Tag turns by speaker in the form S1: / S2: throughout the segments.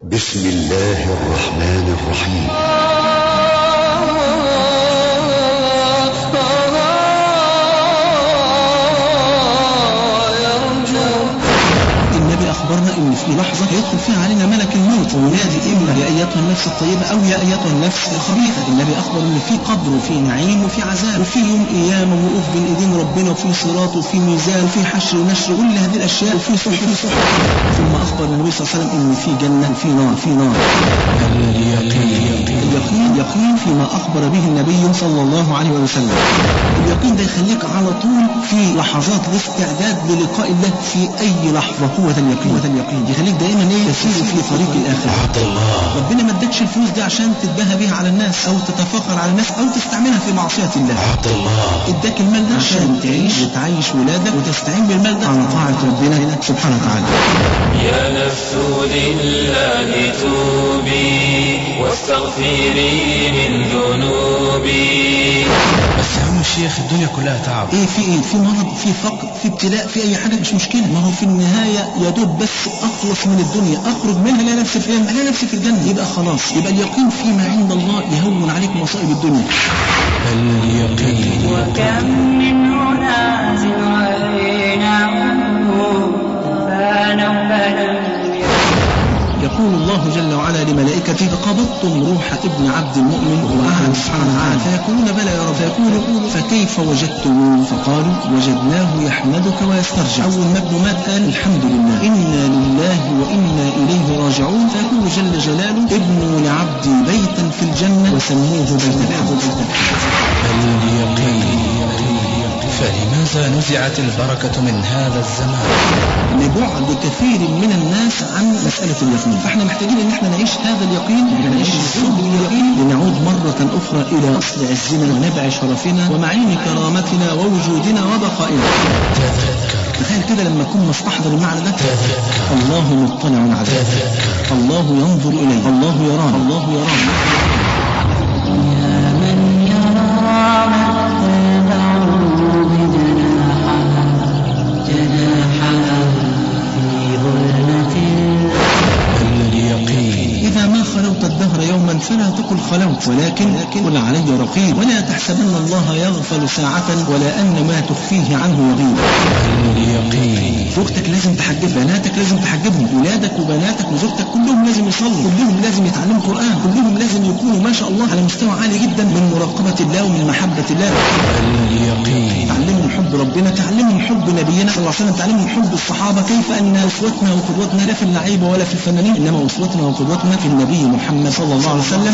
S1: بسم الله الرحمن الرحيم
S2: النبي أخبرنا إن في لحظة هيدخل فيها علينا ملك الموت وينادي إما يا أيتها النفس الطيبة أو يا أيتها النفس الخبيثة النبي أخبر إن في قبر وفي نعيم وفي عذاب وفي يوم قيامة ووقوف بين إيدين ربنا وفي صراط وفي ميزان وفي حشر ونشر كل هذه الأشياء وفي صحف وفي صحف ثم أخبر النبي صلى الله عليه وسلم إن في جنة وفي نار في نار اليقين يقين فيما أخبر به النبي صلى الله عليه وسلم اليقين ده يخليك على طول في لحظات الاستعداد للقاء الله في أي لحظة هو ده اليقين هو ده اليقين يخليك دائما ايه تسير في طريق الآخرة
S1: عبد الله
S2: ربنا ما ادكش الفلوس دي عشان تتباهى بيها على الناس أو تتفاخر على الناس أو تستعملها في معصية الله
S1: عبد الله
S2: اداك المال ده عشان تعيش وتعيش ولادك وتستعين بالمال ده على طاعة ربنا سبحانه وتعالى
S3: يا نفس لله توبي واستغفري من ذنوبي
S4: بس يا عم الشيخ الدنيا كلها تعب
S2: ايه في ايه في مرض في فقر في ابتلاء في اي حاجه مش مشكله ما هو في النهايه يا دوب بس اخلص من الدنيا اخرج منها الاقي نفسي فين الاقي نفسي في الجنه يبقى خلاص يبقى اليقين فيما عند الله يهون عليك مصائب الدنيا
S4: اليقين
S5: وكم من أناس رأيناهم فانوا فلم
S2: يقول الله جل وعلا لملائكته فقبضتم روح ابن عبد المؤمن وأعلى سبحانه وتعالى فيقولون بلى يا رب فيقول فكيف وجدتموه فقالوا وجدناه يحمدك ويسترجع أول ما ابنه مات قال الحمد لله إنا لله وإنا إليه راجعون فيقول جل جلاله ابنوا لعبدي بيتا في الجنة وسموه بيت الحمد
S4: اليقين فلماذا نزعت البركة من هذا الزمان
S2: لبعد كثير من الناس عن مسألة اليقين فاحنا محتاجين ان احنا نعيش هذا اليقين نعيش الزهد واليقين لنعود مرة أخرى إلى أصل عزنا ونبع شرفنا ومعين كرامتنا ووجودنا وبقائنا
S4: تذكر
S2: تخيل كده لما أكون مستحضر المعنى ده
S4: تذكر
S2: الله مطلع عليه
S4: تذكر
S2: الله ينظر إليه الله يرانا الله يرانا
S5: يا من يرى من تدعو بجناحها جناحها في ظلمة
S4: اليقين
S2: إذا ما خلوت الدهر يوما فلا تقل خلوت ولكن قل علي رقيب ولا تحسبن الله يغفل ساعة ولا أن ما تخفيه عنه يغيب
S4: اليقين
S2: زوجتك لازم تحجب بناتك لازم تحجبهم ولادك وبناتك وزوجتك كلهم لازم يصلوا كلهم لازم يتعلموا قرآن كلهم لازم يكونوا ما شاء الله على مستوى عالي جدا من مراقبة الله ومن محبة الله
S4: اليقين
S2: تعلمهم حب ربنا تعلمهم حب نبينا صلى الله عليه وسلم تعلمهم حب الصحابة كيف أن أسوتنا وقدوتنا لا في اللعيبة ولا في الفنانين إنما أسوتنا وقدوتنا في النبي محمد صلى الله عليه وسلم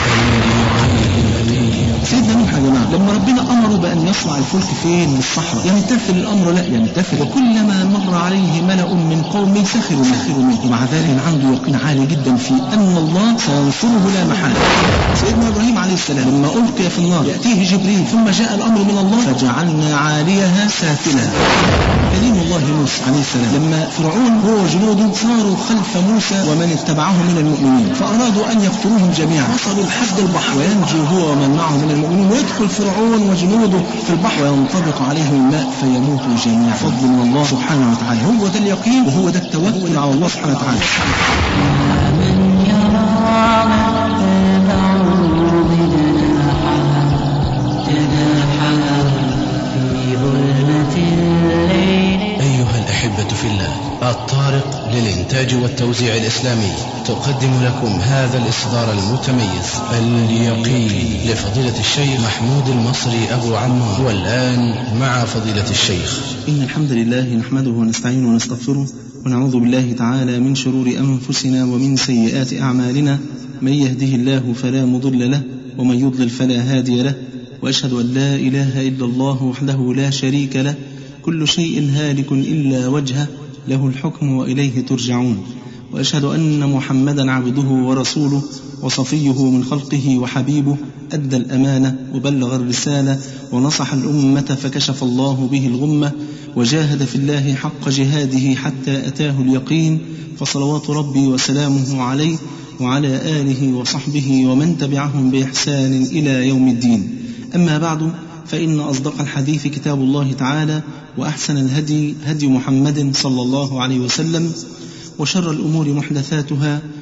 S2: سيدنا نوح يا جماعة لما ربنا أمره بأن يصنع الفلك فين في الصحراء يمتثل الأمر لا يمتثل وكلما مر عليه ملأ من قوم سخروا سخروا منه ومع ذلك كان عنده يقين عالي جدا في أن الله سينصره لا محالة سيدنا إبراهيم عليه السلام لما ألقي في النار يأتيه جبريل ثم جاء الأمر من الله فجعلنا عاليها سافلة كليم الله موسى عليه السلام لما فرعون هو وجنوده صاروا خلف موسى ومن اتبعه من المؤمنين فأرادوا أن يقتلوهم جميعا وصلوا لحد البحر وينجو هو ومن معه من المؤمنين ويدخل فرعون وجنوده في البحر وينطبق عليهم الماء فيموتوا جميعا فضل من الله سبحانه وتعالى هو ده اليقين وهو ده التوكل على الله سبحانه وتعالى
S5: يا من يرى من تدعو بجناحها جناحها في ظلمة الليل
S4: أيها الأحبة في الله الطارق للإنتاج والتوزيع الإسلامي تقدم لكم هذا الإصدار المتميز اليقين لفضيلة الشيخ محمود المصري أبو عمار والآن مع فضيلة الشيخ
S2: إن الحمد لله نحمده ونستعينه ونستغفره ونعوذ بالله تعالى من شرور أنفسنا ومن سيئات أعمالنا من يهده الله فلا مضل له ومن يضلل فلا هادي له وأشهد أن لا إله إلا الله وحده لا شريك له كل شيء هالك إلا وجهه له الحكم وإليه ترجعون وأشهد أن محمدا عبده ورسوله وصفيه من خلقه وحبيبه أدى الأمانة وبلغ الرسالة ونصح الأمة فكشف الله به الغمة وجاهد في الله حق جهاده حتى أتاه اليقين فصلوات ربي وسلامه عليه وعلى آله وصحبه ومن تبعهم بإحسان إلى يوم الدين أما بعد فإن أصدق الحديث كتاب الله تعالى وأحسن الهدي هدي محمد صلى الله عليه وسلم وشر الأمور محدثاتها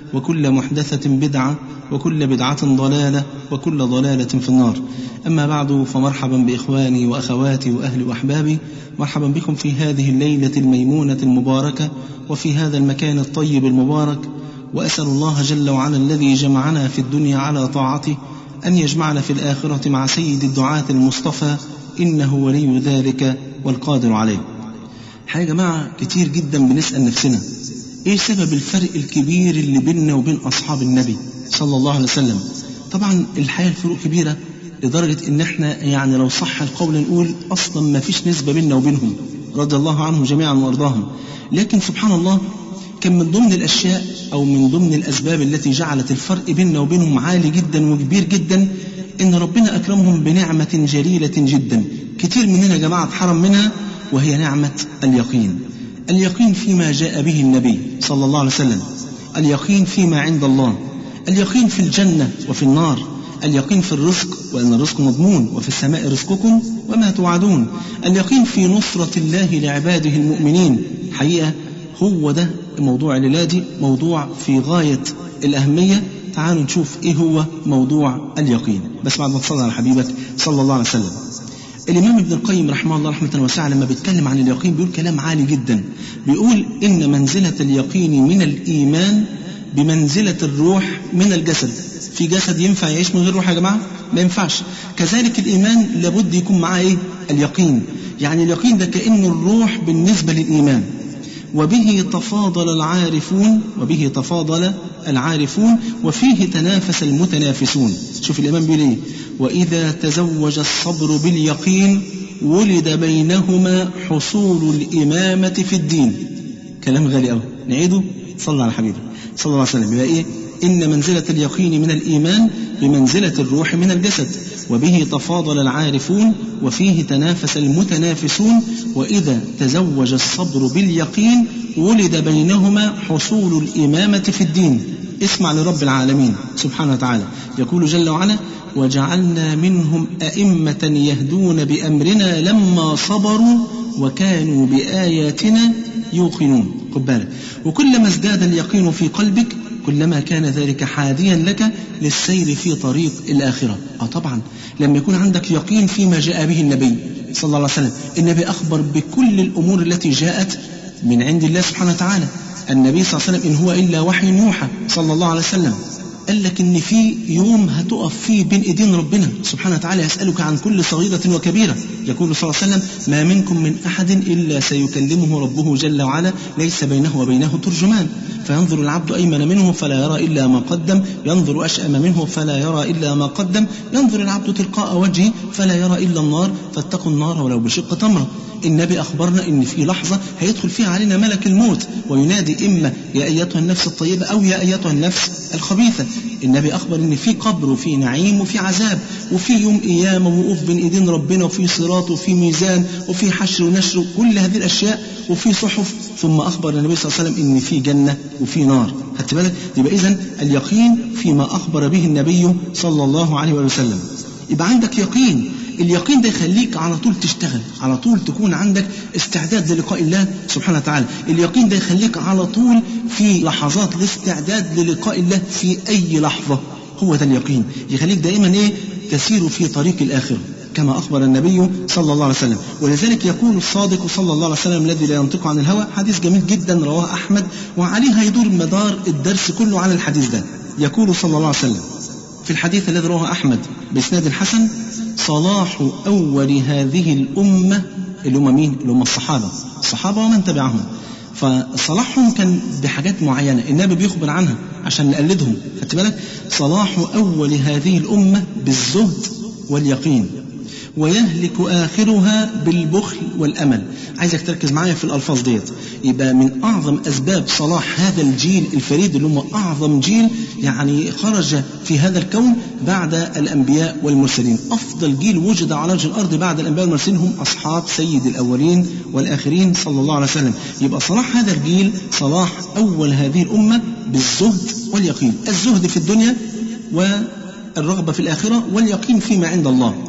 S2: وكل محدثة بدعة وكل بدعة ضلالة وكل ضلالة في النار أما بعد فمرحبا بإخواني وأخواتي وأهلي وأحبابي مرحبا بكم في هذه الليلة الميمونة المباركة وفي هذا المكان الطيب المبارك وأسأل الله جل وعلا الذي جمعنا في الدنيا على طاعته أن يجمعنا في الآخرة مع سيد الدعاة المصطفى إنه ولي ذلك والقادر عليه حاجة يا جماعة كتير جدا بنسأل نفسنا إيه سبب الفرق الكبير اللي بيننا وبين أصحاب النبي صلى الله عليه وسلم طبعا الحياة الفروق كبيرة لدرجة إن إحنا يعني لو صح القول نقول أصلا ما فيش نسبة بيننا وبينهم رضي الله عنهم جميعا وأرضاهم لكن سبحان الله كان من ضمن الأشياء أو من ضمن الأسباب التي جعلت الفرق بيننا وبينهم عالي جدا وكبير جدا إن ربنا أكرمهم بنعمة جليلة جدا كتير مننا يا جماعة اتحرم منها وهي نعمة اليقين اليقين فيما جاء به النبي صلى الله عليه وسلم اليقين فيما عند الله اليقين في الجنة وفي النار اليقين في الرزق وأن الرزق مضمون وفي السماء رزقكم وما توعدون اليقين في نصرة الله لعباده المؤمنين حقيقة هو ده موضوع الليلة موضوع في غاية الأهمية تعالوا نشوف إيه هو موضوع اليقين بس بعد ما تصلي على حبيبك صلى الله عليه وسلم الإمام ابن القيم رحمه الله رحمة واسعة لما بيتكلم عن اليقين بيقول كلام عالي جدا بيقول إن منزلة اليقين من الإيمان بمنزلة الروح من الجسد في جسد ينفع يعيش من غير روح يا جماعة ما ينفعش كذلك الإيمان لابد يكون معاه إيه اليقين يعني اليقين ده كأنه الروح بالنسبة للإيمان وبه تفاضل العارفون وبه تفاضل العارفون وفيه تنافس المتنافسون شوف الإمام بيقول إيه وإذا تزوج الصبر باليقين ولد بينهما حصول الإمامة في الدين كلام غالي أوي نعيده صلى على حبيبه صلى الله عليه وسلم يبقى إيه إن منزلة اليقين من الإيمان بمنزلة الروح من الجسد وبه تفاضل العارفون وفيه تنافس المتنافسون وإذا تزوج الصبر باليقين ولد بينهما حصول الإمامة في الدين اسمع لرب العالمين سبحانه وتعالى يقول جل وعلا وجعلنا منهم أئمة يهدون بأمرنا لما صبروا وكانوا بآياتنا يوقنون خد بالك وكلما ازداد اليقين في قلبك كلما كان ذلك حاديا لك للسير في طريق الآخرة آه طبعا لما يكون عندك يقين فيما جاء به النبي صلى الله عليه وسلم النبي أخبر بكل الأمور التي جاءت من عند الله سبحانه وتعالى النبي صلى الله عليه وسلم إن هو إلا وحي يوحى صلى الله عليه وسلم قال لك ان في يوم هتقف فيه بين ايدين ربنا سبحانه وتعالى يسالك عن كل صغيره وكبيره يقول صلى الله عليه وسلم ما منكم من احد الا سيكلمه ربه جل وعلا ليس بينه وبينه ترجمان فينظر العبد ايمن منه فلا يرى الا ما قدم ينظر اشأم منه فلا يرى الا ما قدم ينظر العبد تلقاء وجهه فلا يرى الا النار فاتقوا النار ولو بشق تمره النبي أخبرنا إن في لحظة هيدخل فيها علينا ملك الموت وينادي إما يا أيتها النفس الطيبة أو يا أيتها النفس الخبيثة النبي أخبر إن في قبر وفي نعيم وفي عذاب وفي يوم قيامة ووقوف بين إيدين ربنا وفي صراط وفي ميزان وفي حشر ونشر كل هذه الأشياء وفي صحف ثم أخبر النبي صلى الله عليه وسلم إن في جنة وفي نار خدت بالك يبقى إذا اليقين فيما أخبر به النبي صلى الله عليه وسلم يبقى عندك يقين اليقين ده يخليك على طول تشتغل على طول تكون عندك استعداد للقاء الله سبحانه وتعالى اليقين ده يخليك على طول في لحظات الاستعداد للقاء الله في أي لحظة هو ده اليقين يخليك دائما ايه تسير في طريق الآخرة كما أخبر النبي صلى الله عليه وسلم ولذلك يقول الصادق صلى الله عليه وسلم الذي لا ينطق عن الهوى حديث جميل جدا رواه أحمد وعليه هيدور مدار الدرس كله على الحديث ده يقول صلى الله عليه وسلم في الحديث الذي رواه أحمد بإسناد حسن صلاح أول هذه الأمة اللي هم مين؟ اللي هم الصحابة الصحابة ومن تبعهم فصلاحهم كان بحاجات معينة النبي بيخبر عنها عشان نقلدهم خدت بالك صلاح أول هذه الأمة بالزهد واليقين ويهلك آخرها بالبخل والأمل عايزك تركز معايا في الألفاظ ديت يبقى من أعظم أسباب صلاح هذا الجيل الفريد اللي هم أعظم جيل يعني خرج في هذا الكون بعد الأنبياء والمرسلين أفضل جيل وجد على وجه الأرض بعد الأنبياء والمرسلين هم أصحاب سيد الأولين والآخرين صلى الله عليه وسلم يبقى صلاح هذا الجيل صلاح أول هذه الأمة بالزهد واليقين الزهد في الدنيا والرغبة في الآخرة واليقين فيما عند الله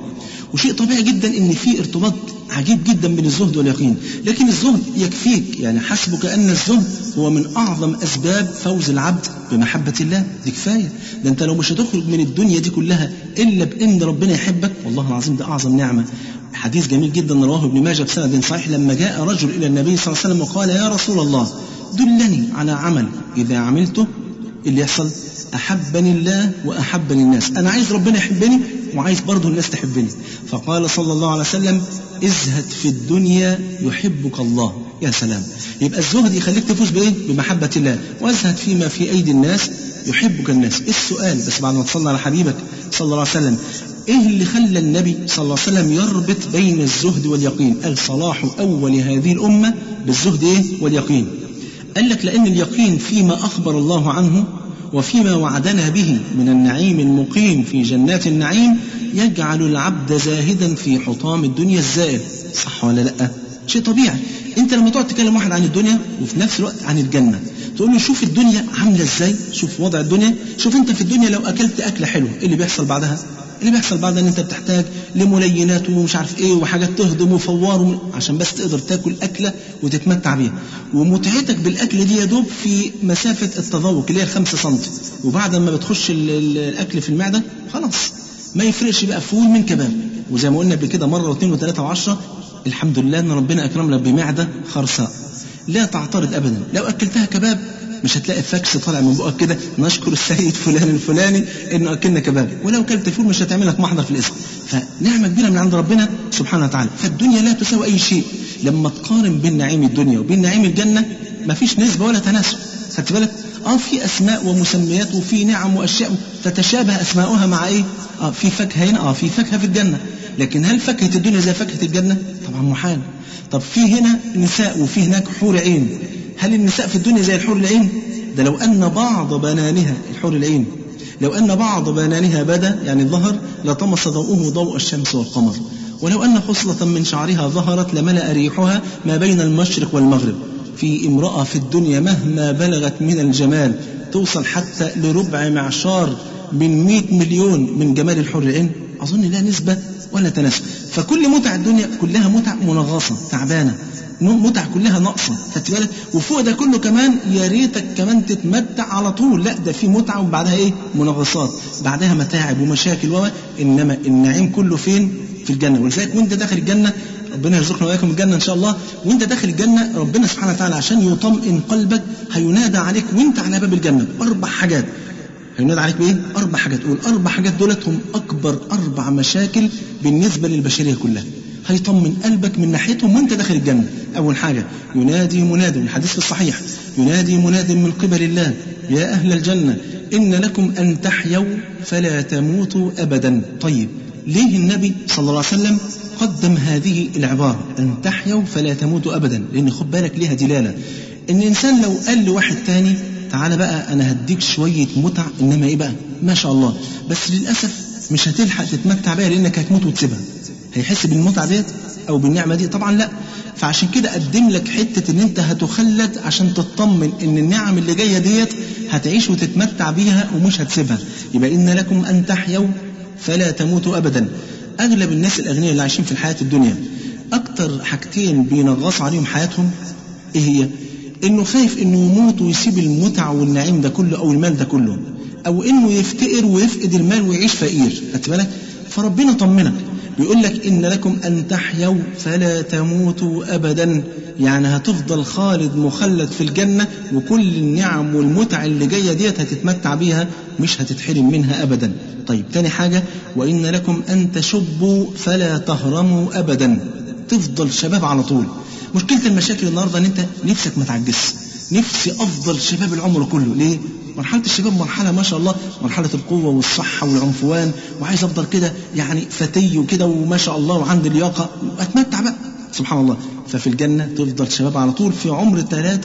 S2: وشيء طبيعي جدا ان في ارتباط عجيب جدا بين الزهد واليقين لكن الزهد يكفيك يعني حسبك ان الزهد هو من اعظم اسباب فوز العبد بمحبه الله دي كفايه ده انت لو مش هتخرج من الدنيا دي كلها الا بان ربنا يحبك والله العظيم ده اعظم نعمه حديث جميل جدا رواه ابن ماجه بسند صحيح لما جاء رجل الى النبي صلى الله عليه وسلم وقال يا رسول الله دلني على عمل اذا عملته اللي يحصل احبني الله واحبني الناس انا عايز ربنا يحبني وعايز برضه الناس تحبني فقال صلى الله عليه وسلم ازهد في الدنيا يحبك الله يا سلام يبقى الزهد يخليك تفوز بايه بمحبه الله وازهد فيما في ايدي الناس يحبك الناس السؤال بس بعد ما تصلى على حبيبك صلى الله عليه وسلم ايه اللي خلى النبي صلى الله عليه وسلم يربط بين الزهد واليقين قال صلاح اول هذه الامه بالزهد ايه واليقين قال لك لان اليقين فيما اخبر الله عنه وفيما وعدنا به من النعيم المقيم في جنات النعيم يجعل العبد زاهدا في حطام الدنيا الزائل صح ولا لا شيء طبيعي انت لما تقعد تكلم واحد عن الدنيا وفي نفس الوقت عن الجنه تقول له شوف الدنيا عامله ازاي شوف وضع الدنيا شوف انت في الدنيا لو اكلت اكله حلوه ايه اللي بيحصل بعدها اللي بيحصل بعد ان انت بتحتاج لملينات ومش عارف ايه وحاجات تهضم وفوار وم... عشان بس تقدر تاكل اكله وتتمتع بيها ومتعتك بالاكل دي يا دوب في مسافه التذوق اللي هي 5 سم وبعد ما بتخش ال... ال... الاكل في المعده خلاص ما يفرقش بقى فول من كباب وزي ما قلنا قبل كده مره واثنين وثلاثه وعشره الحمد لله ان ربنا اكرمنا بمعده خرساء لا تعترض ابدا لو اكلتها كباب مش هتلاقي فاكس طالع من بقك كده نشكر السيد فلان الفلاني انه اكلنا كباب ولو كلت فول مش هتعمل لك محضر في الاسم فنعمه كبيره من عند ربنا سبحانه وتعالى فالدنيا لا تساوي اي شيء لما تقارن بين نعيم الدنيا وبين نعيم الجنه مفيش نسبه ولا تناسب خدت بالك اه في اسماء ومسميات وفي نعم واشياء تتشابه اسماؤها مع ايه اه في فاكهه هنا اه في فاكهه في الجنه لكن هل فاكهه الدنيا زي فاكهه الجنه طبعا محال طب في هنا نساء وفي هناك حور عين هل النساء في الدنيا زي الحور العين ده لو أن بعض بنانها الحور العين لو أن بعض بنانها بدا يعني الظهر لطمس ضوءه ضوء الشمس والقمر ولو أن خصلة من شعرها ظهرت لملأ ريحها ما بين المشرق والمغرب في امرأة في الدنيا مهما بلغت من الجمال توصل حتى لربع معشار من مئة مليون من جمال الحور العين أظن لا نسبة ولا تناسب فكل متع الدنيا كلها متع منغصة تعبانة متع كلها ناقصه خدت بالك وفوق ده كله كمان يا ريتك كمان تتمتع على طول لا ده في متعه وبعدها ايه منغصات بعدها متاعب ومشاكل و انما النعيم كله فين في الجنه ولذلك وانت داخل الجنه ربنا يرزقنا واياكم الجنه ان شاء الله وانت داخل الجنه ربنا سبحانه وتعالى عشان يطمئن قلبك هينادى عليك وانت على باب الجنه اربع حاجات هينادى عليك بايه؟ اربع حاجات قول اربع حاجات دولت هم اكبر اربع مشاكل بالنسبه للبشريه كلها هيطمن قلبك من ناحيتهم وانت داخل الجنة أول حاجة ينادي مناد الحديث في الصحيح ينادي مناد من قبل الله يا أهل الجنة إن لكم أن تحيوا فلا تموتوا أبدا طيب ليه النبي صلى الله عليه وسلم قدم هذه العبارة أن تحيوا فلا تموتوا أبدا لأن خد بالك ليها دلالة إن الإنسان لو قال لواحد تاني تعالى بقى أنا هديك شوية متع إنما إيه بقى ما شاء الله بس للأسف مش هتلحق تتمتع بيها لأنك هتموت وتسيبها هيحس بالمتعة ديت أو بالنعمة دي طبعا لا فعشان كده قدم لك حتة إن أنت هتخلد عشان تطمن إن النعم اللي جاية ديت هتعيش وتتمتع بيها ومش هتسيبها يبقى إن لكم أن تحيوا فلا تموتوا أبدا أغلب الناس الأغنياء اللي عايشين في الحياة الدنيا أكتر حاجتين بينغصوا عليهم حياتهم إيه هي؟ إنه خايف إنه يموت ويسيب المتع والنعيم ده كله أو المال ده كله أو إنه يفتقر ويفقد المال ويعيش فقير خدت بالك؟ فربنا طمنك بيقول لك إن لكم أن تحيوا فلا تموتوا أبدا يعني هتفضل خالد مخلد في الجنة وكل النعم والمتع اللي جاية ديت هتتمتع بيها مش هتتحرم منها أبدا طيب تاني حاجة وإن لكم أن تشبوا فلا تهرموا أبدا تفضل شباب على طول مشكلة المشاكل النهاردة إن أنت نفسك ما تعجزش نفسي أفضل شباب العمر كله ليه؟ مرحلة الشباب مرحلة ما شاء الله مرحلة القوة والصحة والعنفوان وعايز أفضل كده يعني فتي وكده وما شاء الله وعندي لياقة أتمتع بقى سبحان الله ففي الجنة تفضل شباب على طول في عمر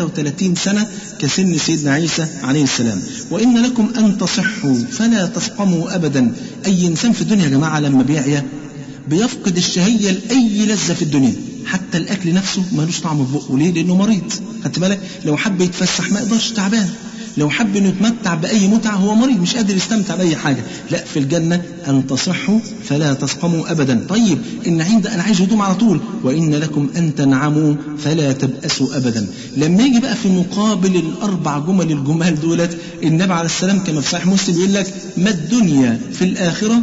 S2: 33 سنة كسن سيدنا عيسى عليه السلام وإن لكم أن تصحوا فلا تسقموا أبدا أي إنسان في الدنيا يا جماعة لما بيعيا بيفقد الشهية لأي لذة في الدنيا حتى الأكل نفسه ملوش طعم في بقه ليه؟ لأنه مريض خدت بالك لو حب يتفسح ما يقدرش تعبان لو حب انه يتمتع باي متعه هو مريض مش قادر يستمتع باي حاجه لا في الجنه ان تصحوا فلا تسقموا ابدا طيب النعيم ده انا عايز هدوم على طول وان لكم ان تنعموا فلا تبأسوا ابدا لما يجي بقى في مقابل الاربع جمل الجمال دولت النبي عليه السلام كما في صحيح مسلم يقول لك ما الدنيا في الاخره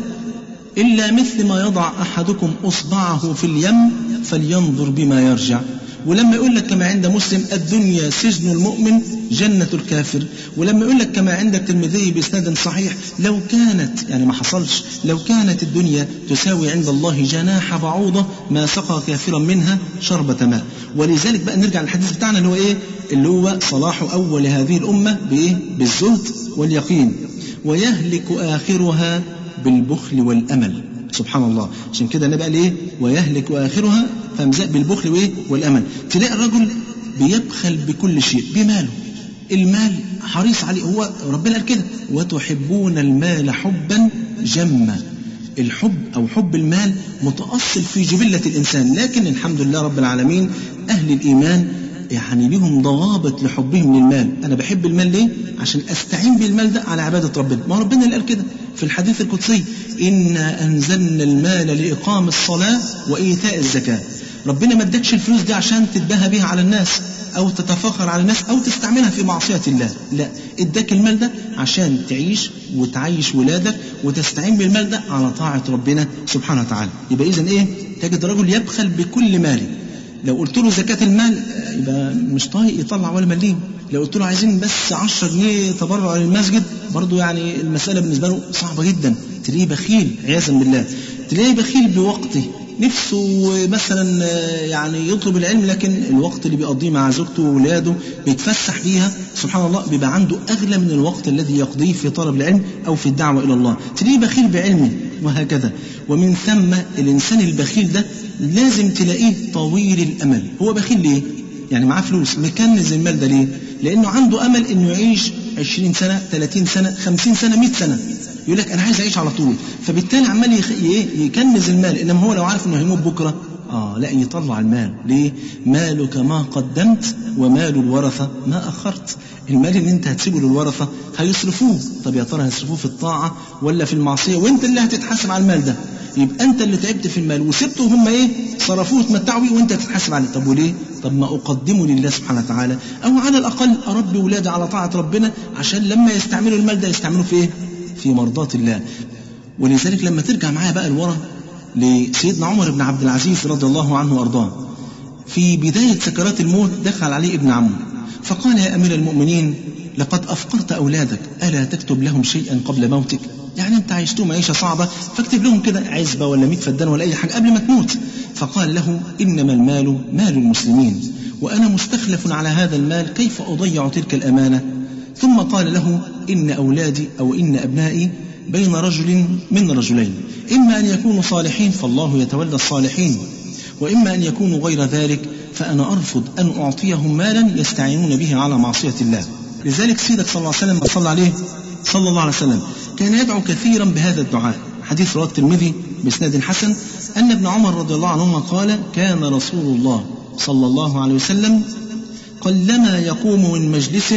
S2: إلا مثل ما يضع أحدكم إصبعه في اليم فلينظر بما يرجع ولما يقول لك كما عند مسلم الدنيا سجن المؤمن جنة الكافر ولما يقول لك كما عند الترمذي بإسناد صحيح لو كانت يعني ما حصلش لو كانت الدنيا تساوي عند الله جناح بعوضة ما سقى كافرا منها شربة ماء ولذلك بقى نرجع للحديث بتاعنا اللي هو إيه اللي هو صلاح أول هذه الأمة بإيه بالزهد واليقين ويهلك آخرها بالبخل والامل سبحان الله عشان كده النبي قال ايه ويهلك اخرها فامزاء بالبخل وايه والامل تلاقي الرجل بيبخل بكل شيء بماله المال حريص عليه هو ربنا قال كده وتحبون المال حبا جما الحب او حب المال متاصل في جبله الانسان لكن الحمد لله رب العالمين اهل الايمان يعني لهم ضوابط لحبهم للمال انا بحب المال ليه عشان استعين بالمال ده على عباده ربنا ما ربنا اللي قال كده في الحديث القدسي انا انزلنا المال لاقام الصلاه وايتاء الزكاه ربنا ما ادكش الفلوس دي عشان تتباهى بيها على الناس او تتفاخر على الناس او تستعملها في معصيه الله لا اداك المال ده عشان تعيش وتعيش ولادك وتستعين بالمال ده على طاعه ربنا سبحانه وتعالى يبقى اذا ايه تجد رجل يبخل بكل ماله لو قلت له زكاة المال يبقى مش طايق يطلع ولا مليم لو قلت له عايزين بس 10 جنيه تبرع للمسجد برضه يعني المسألة بالنسبة له صعبة جدا تلاقيه بخيل عياذا بالله تلاقيه بخيل بوقته نفسه مثلا يعني يطلب العلم لكن الوقت اللي بيقضيه مع زوجته وولاده بيتفسح فيها سبحان الله بيبقى عنده اغلى من الوقت الذي يقضيه في طلب العلم او في الدعوه الى الله تلاقيه بخيل بعلمه وهكذا ومن ثم الانسان البخيل ده لازم تلاقيه طويل الامل هو بخيل ليه يعني معاه فلوس مكنز المال ده ليه لانه عنده امل انه يعيش 20 سنه 30 سنه 50 سنه 100 سنه يقول لك انا عايز اعيش على طول فبالتالي عمال يخ... يكنز المال انما هو لو عارف انه هيموت بكره اه لا يطلع المال ليه مالك ما قدمت ومال الورثه ما اخرت المال اللي انت هتسيبه للورثه هيصرفوه طب يا ترى هيصرفوه في الطاعه ولا في المعصيه وانت اللي هتتحاسب على المال ده يبقى انت اللي تعبت في المال وسبته هم ايه صرفوه وتمتعوا بيه وانت تتحاسب عليه طب وليه طب ما اقدمه لله سبحانه وتعالى او على الاقل اربي ولادي على طاعه ربنا عشان لما يستعملوا المال ده يستعملوه في ايه في مرضاة الله ولذلك لما ترجع معايا بقى لورا لسيدنا عمر بن عبد العزيز رضي الله عنه وارضاه في بداية سكرات الموت دخل عليه ابن عمه فقال يا أمير المؤمنين لقد أفقرت أولادك ألا تكتب لهم شيئا قبل موتك يعني أنت عيشتهم عيشة صعبة فاكتب لهم كده عزبة ولا مئة فدان ولا أي حاجة قبل ما تموت فقال له إنما المال مال المسلمين وأنا مستخلف على هذا المال كيف أضيع تلك الأمانة ثم قال له إن أولادي أو إن أبنائي بين رجل من رجلين إما أن يكونوا صالحين فالله يتولى الصالحين وإما أن يكونوا غير ذلك فأنا أرفض أن أعطيهم مالا يستعينون به على معصية الله لذلك سيدك صلى الله عليه وسلم صلى عليه صلى الله عليه وسلم كان يدعو كثيرا بهذا الدعاء حديث رواه الترمذي بإسناد حسن أن ابن عمر رضي الله عنهما قال كان رسول الله صلى الله عليه وسلم قلما يقوم من مجلس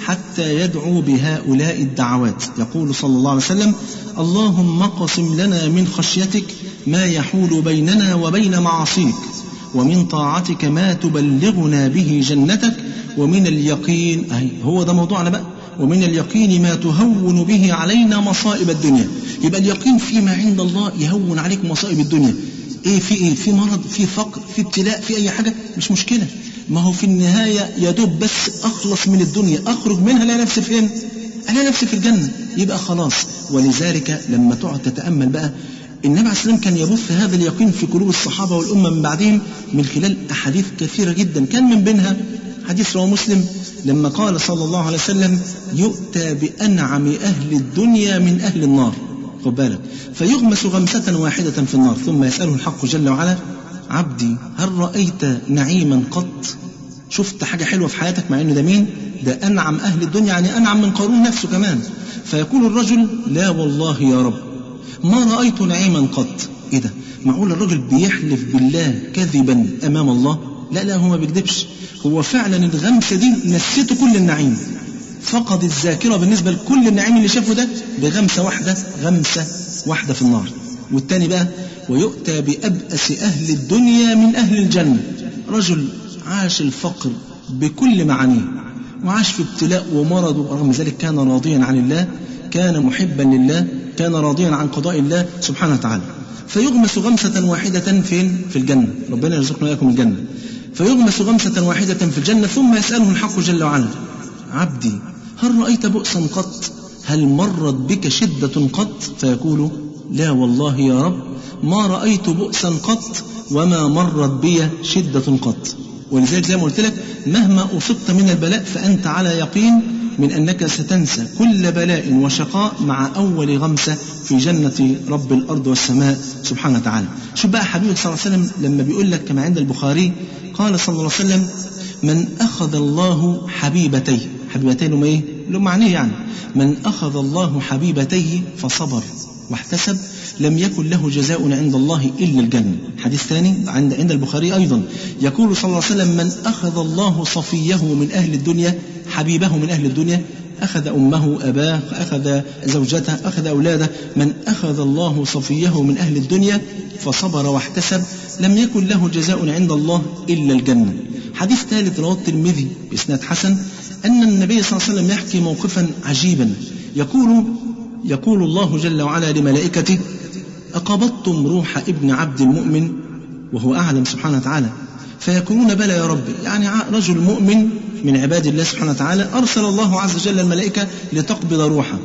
S2: حتى يدعو بهؤلاء الدعوات يقول صلى الله عليه وسلم اللهم اقسم لنا من خشيتك ما يحول بيننا وبين معاصيك ومن طاعتك ما تبلغنا به جنتك ومن اليقين أي هو ده موضوعنا بقى ومن اليقين ما تهون به علينا مصائب الدنيا يبقى اليقين فيما عند الله يهون عليك مصائب الدنيا ايه في ايه في مرض في فقر في ابتلاء في اي حاجه مش مشكله ما هو في النهايه يا دوب بس اخلص من الدنيا اخرج منها الاقي نفسي فين الاقي نفسي في الجنه يبقى خلاص ولذلك لما تقعد تتامل بقى النبي عليه السلام كان يبث هذا اليقين في قلوب الصحابه والامه من بعدهم من خلال احاديث كثيره جدا كان من بينها حديث رواه مسلم لما قال صلى الله عليه وسلم يؤتى بانعم اهل الدنيا من اهل النار خد بالك فيغمس غمسة واحدة في النار ثم يسأله الحق جل وعلا عبدي هل رأيت نعيما قط شفت حاجة حلوة في حياتك مع انه ده مين ده أنعم أهل الدنيا يعني أنعم من قارون نفسه كمان فيقول الرجل لا والله يا رب ما رأيت نعيما قط ايه ده معقول الرجل بيحلف بالله كذبا أمام الله لا لا هو ما بيكذبش هو فعلا الغمسة دي نسيته كل النعيم فقد الذاكرة بالنسبة لكل النعيم اللي شافه ده بغمسة واحدة غمسة واحدة في النار والتاني بقى ويؤتى بأبأس أهل الدنيا من أهل الجنة رجل عاش الفقر بكل معانيه وعاش في ابتلاء ومرض ورغم ذلك كان راضيا عن الله كان محبا لله كان راضيا عن قضاء الله سبحانه وتعالى فيغمس غمسة واحدة فين؟ في الجنة ربنا يرزقنا وإياكم الجنة فيغمس غمسة واحدة في الجنة ثم يسأله الحق جل وعلا عبدي هل رأيت بؤسا قط؟ هل مرت بك شدة قط؟ فيقول لا والله يا رب ما رأيت بؤسا قط وما مرت بي شدة قط ولذلك زي ما قلت لك مهما أصبت من البلاء فأنت على يقين من أنك ستنسى كل بلاء وشقاء مع أول غمسة في جنة رب الأرض والسماء سبحانه وتعالى شوف بقى حبيبك صلى الله عليه وسلم لما بيقول لك كما عند البخاري قال صلى الله عليه وسلم من أخذ الله حبيبتيه حبيبتيه لهم إيه؟ لهم معنيه يعني من أخذ الله حبيبتيه فصبر واحتسب لم يكن له جزاء عند الله إلا الجنة حديث ثاني عند عند البخاري أيضا يقول صلى الله عليه وسلم من أخذ الله صفيه من أهل الدنيا حبيبه من أهل الدنيا أخذ أمه أباه أخذ زوجته أخذ أولاده من أخذ الله صفيه من أهل الدنيا فصبر واحتسب لم يكن له جزاء عند الله إلا الجنة حديث ثالث رواه الترمذي بإسناد حسن أن النبي صلى الله عليه وسلم يحكي موقفا عجيبا يقول يقول الله جل وعلا لملائكته أقبضتم روح ابن عبد المؤمن وهو أعلم سبحانه وتعالى فيقولون بلى يا رب يعني رجل مؤمن من عباد الله سبحانه وتعالى أرسل الله عز وجل الملائكة لتقبض روحه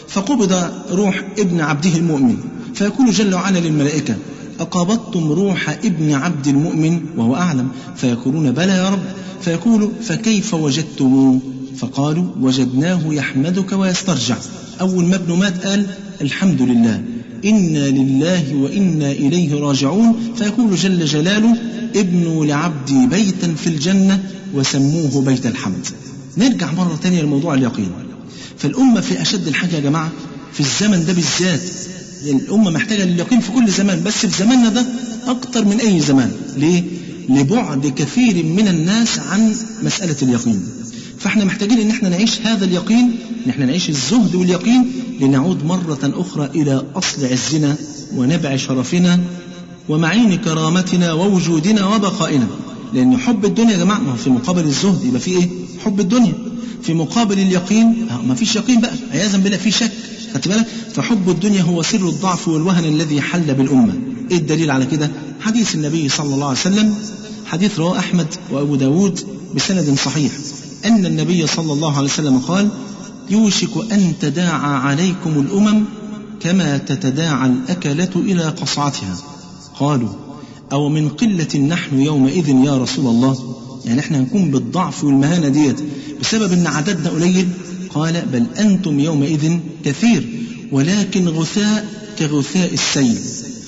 S2: فقبض روح ابن عبده المؤمن فيقول جل وعلا للملائكة أقبضتم روح ابن عبد المؤمن وهو أعلم فيقولون بلى يا رب فيقول فكيف وجدتموه فقالوا وجدناه يحمدك ويسترجع أول ما ابنه مات قال الحمد لله إنا لله وإنا إليه راجعون فيقول جل جلاله ابنوا لعبدي بيتا في الجنة وسموه بيت الحمد نرجع مرة تانية لموضوع اليقين فالأمة في أشد الحاجة يا جماعة في الزمن ده بالذات الأمة محتاجة لليقين في كل زمان بس في زماننا ده أكتر من أي زمان ليه؟ لبعد كثير من الناس عن مسألة اليقين فاحنا محتاجين ان احنا نعيش هذا اليقين ان احنا نعيش الزهد واليقين لنعود مرة أخرى إلى أصل عزنا ونبع شرفنا ومعين كرامتنا ووجودنا وبقائنا لأن حب الدنيا يا جماعة ما في مقابل الزهد يبقى في إيه؟ حب الدنيا في مقابل اليقين ما فيش يقين بقى عياذا بالله في شك خدت بالك فحب الدنيا هو سر الضعف والوهن الذي حل بالأمة إيه الدليل على كده حديث النبي صلى الله عليه وسلم حديث رواه أحمد وأبو داود بسند صحيح أن النبي صلى الله عليه وسلم قال يوشك أن تداعى عليكم الأمم كما تتداعى الأكلة إلى قصعتها قالوا أو من قلة نحن يومئذ يا رسول الله يعني احنا هنكون بالضعف والمهانة ديت بسبب ان عددنا قليل قال بل أنتم يومئذ كثير ولكن غثاء كغثاء السيل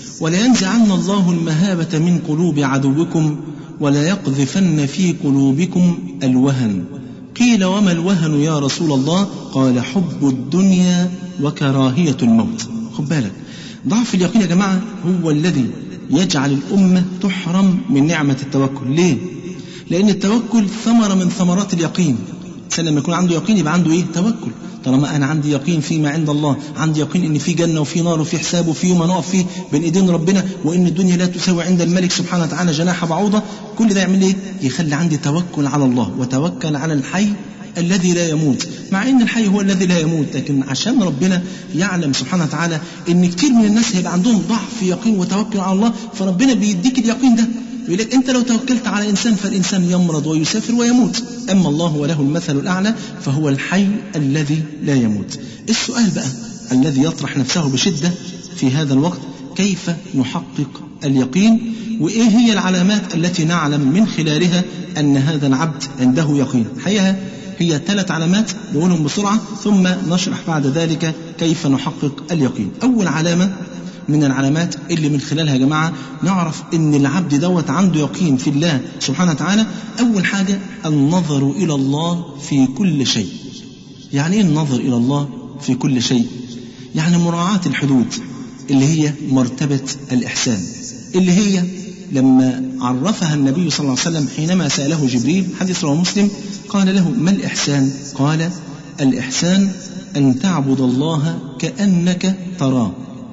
S2: ولينزعن الله المهابة من قلوب عدوكم ولا يقذفن في قلوبكم الوهن قيل وما الوهن يا رسول الله قال حب الدنيا وكراهية الموت خد بالك ضعف اليقين يا جماعة هو الذي يجعل الأمة تحرم من نعمة التوكل ليه؟ لأن التوكل ثمرة من ثمرات اليقين الإنسان لما يكون عنده يقين يبقى عنده إيه؟ توكل طالما أنا عندي يقين فيما عند الله عندي يقين إن في جنة وفي نار وفي حساب وفي يوم نقف فيه بين إيدين ربنا وإن الدنيا لا تساوي عند الملك سبحانه وتعالى جناح بعوضة كل ده يعمل إيه؟ يخلي عندي توكل على الله وتوكل على الحي الذي لا يموت مع ان الحي هو الذي لا يموت لكن عشان ربنا يعلم سبحانه وتعالى ان كتير من الناس هيبقى عندهم ضعف يقين وتوكل على الله فربنا بيديك اليقين ده يقول لك انت لو توكلت على انسان فالانسان يمرض ويسافر ويموت اما الله وله المثل الاعلى فهو الحي الذي لا يموت السؤال بقى الذي يطرح نفسه بشده في هذا الوقت كيف نحقق اليقين وايه هي العلامات التي نعلم من خلالها ان هذا العبد عنده يقين حقيقه هي ثلاث علامات نقولهم بسرعة ثم نشرح بعد ذلك كيف نحقق اليقين أول علامة من العلامات اللي من خلالها يا جماعة نعرف ان العبد دوت عنده يقين في الله سبحانه وتعالى أول حاجة النظر إلى الله في كل شيء يعني ايه النظر إلى الله في كل شيء يعني مراعاة الحدود اللي هي مرتبة الإحسان اللي هي لما عرفها النبي صلى الله عليه وسلم حينما سأله جبريل حديث رواه مسلم قال له ما الإحسان قال الإحسان أن تعبد الله كأنك تراه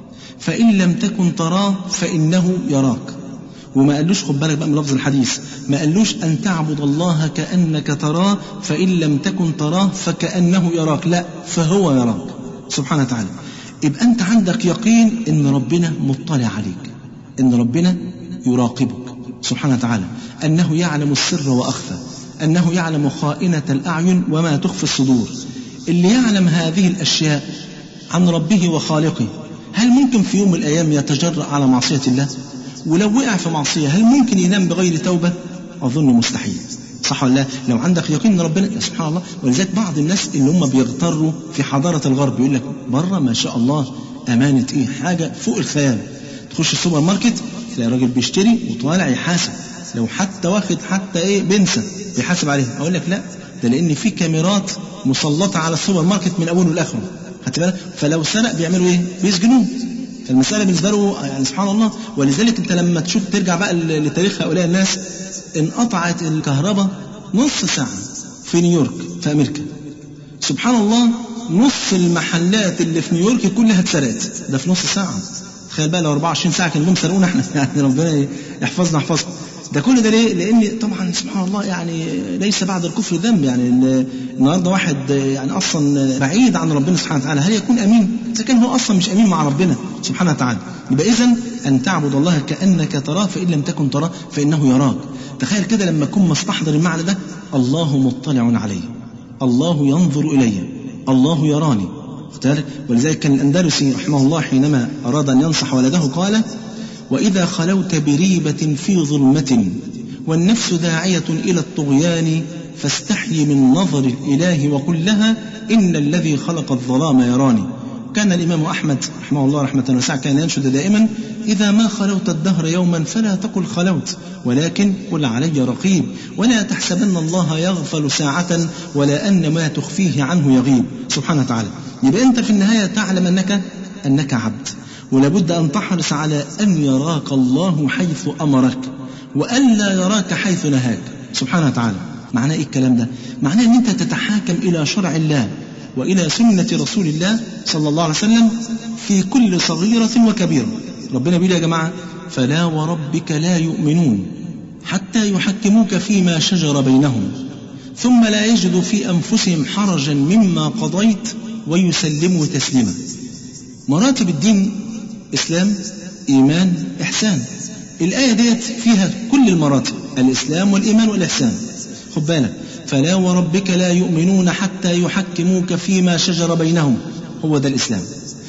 S2: فإن لم تكن تراه فإنه يراك وما قالوش خد بالك بقى من لفظ الحديث ما قالوش أن تعبد الله كأنك تراه فإن لم تكن تراه فكأنه يراك لا فهو يراك سبحانه وتعالى يبقى أنت عندك يقين أن ربنا مطلع عليك أن ربنا يراقبك سبحانه وتعالى أنه يعلم السر وأخفى أنه يعلم خائنة الأعين وما تخفي الصدور اللي يعلم هذه الأشياء عن ربه وخالقه هل ممكن في يوم من الأيام يتجرأ على معصية الله ولو وقع في معصية هل ممكن ينام بغير توبة أظن مستحيل صح ولا لا؟ لو عندك يقين ان ربنا سبحان الله ولذلك بعض الناس اللي هم بيغتروا في حضاره الغرب يقول لك بره ما شاء الله امانه ايه حاجه فوق الخيال تخش السوبر ماركت تلاقي راجل بيشتري وطالع يحاسب لو حتى واخد حتى ايه بنسه بيحاسب عليها اقول لك لا ده لان في كاميرات مسلطه على السوبر ماركت من اوله لاخره خدت بالك فلو سرق بيعملوا ايه بيسجنوه فالمسألة بالنسبة له يعني سبحان الله ولذلك أنت لما تشوف ترجع بقى لتاريخ هؤلاء الناس انقطعت الكهرباء نص ساعة في نيويورك في أمريكا سبحان الله نص المحلات اللي في نيويورك كلها اتسرقت ده في نص ساعة تخيل بقى لو 24 ساعة كانوا جم سرقونا احنا يعني ربنا يحفظنا يحفظكم ده كل ده ليه؟ لأن طبعا سبحان الله يعني ليس بعد الكفر ذنب يعني النهارده واحد يعني أصلا بعيد عن ربنا سبحانه وتعالى هل يكون أمين؟ إذا كان هو أصلا مش أمين مع ربنا سبحانه وتعالى يبقى إذا أن تعبد الله كأنك تراه فإن لم تكن تراه فإنه يراك تخيل كده لما تكون مستحضر المعنى ده الله مطلع علي الله ينظر إلي الله يراني ولذلك كان الأندلسي رحمه الله حينما أراد أن ينصح ولده قال وإذا خلوت بريبة في ظلمة والنفس داعية إلى الطغيان فاستحي من نظر الإله وقل لها إن الذي خلق الظلام يراني كان الإمام أحمد رحمه الله رحمة واسعة كان ينشد دائما إذا ما خلوت الدهر يوما فلا تقل خلوت ولكن قل علي رقيب ولا تحسبن الله يغفل ساعة ولا أن ما تخفيه عنه يغيب سبحانه وتعالى يبقى أنت في النهاية تعلم أنك أنك عبد ولابد أن تحرص على أن يراك الله حيث أمرك وألا يراك حيث نهاك سبحانه وتعالى معناه إيه الكلام ده معناه أن أنت تتحاكم إلى شرع الله وإلى سنة رسول الله صلى الله عليه وسلم في كل صغيرة وكبيرة ربنا بيقول يا جماعة فلا وربك لا يؤمنون حتى يحكموك فيما شجر بينهم ثم لا يجدوا في أنفسهم حرجا مما قضيت ويسلموا تسليما مراتب الدين إسلام إيمان إحسان الآية ديت فيها كل المراتب الإسلام والإيمان والإحسان خد بالك فلا وربك لا يؤمنون حتى يحكموك فيما شجر بينهم هو ده الإسلام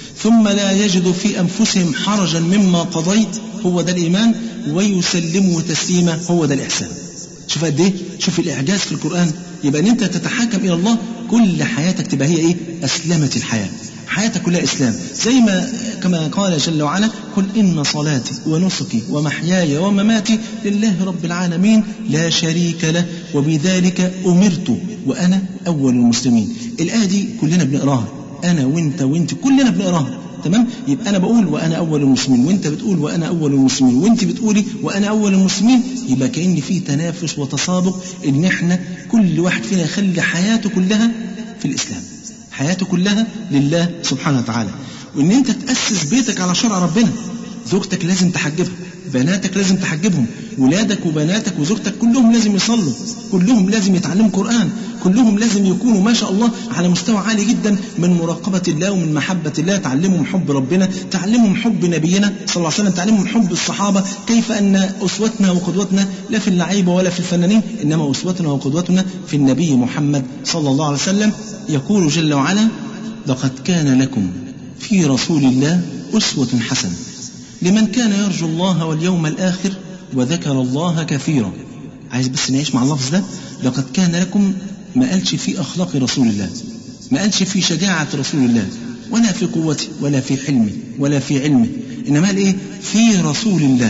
S2: ثم لا يجدوا في أنفسهم حرجا مما قضيت هو ده الإيمان ويسلموا تسليما هو ده الإحسان شوف قد إيه شوف الإعجاز في القرآن يبقى أن أنت تتحكم إلى الله كل حياتك تبقى هي إيه أسلمت الحياة حياتك كلها إسلام زي ما كما قال جل وعلا قل إن صلاتي ونسكي ومحياي ومماتي لله رب العالمين لا شريك له وبذلك أمرت وأنا أول المسلمين الآية دي كلنا بنقراها أنا وأنت وأنت كلنا بنقراها تمام يبقى انا بقول وانا اول المسلمين وانت بتقول وانا اول المسلمين وانت بتقولي وانا اول المسلمين يبقى كان في تنافس وتسابق ان احنا كل واحد فينا يخلي حياته كلها في الاسلام حياته كلها لله سبحانه وتعالى وان انت تاسس بيتك على شرع ربنا زوجتك لازم تحجبها بناتك لازم تحجبهم ولادك وبناتك وزوجتك كلهم لازم يصلوا كلهم لازم يتعلموا قرآن كلهم لازم يكونوا ما شاء الله على مستوى عالي جدا من مراقبة الله ومن محبة الله تعلمهم حب ربنا تعلمهم حب نبينا صلى الله عليه وسلم تعلمهم حب الصحابة كيف أن أسوتنا وقدوتنا لا في اللعيبة ولا في الفنانين إنما أسوتنا وقدوتنا في النبي محمد صلى الله عليه وسلم يقول جل وعلا لقد كان لكم في رسول الله أسوة حسنة لمن كان يرجو الله واليوم الآخر وذكر الله كثيرا عايز بس نعيش مع اللفظ ده لقد كان لكم ما قالش في أخلاق رسول الله ما قالش في شجاعة رسول الله ولا في قوته ولا في حلمه ولا في علمه إنما قال إيه في رسول الله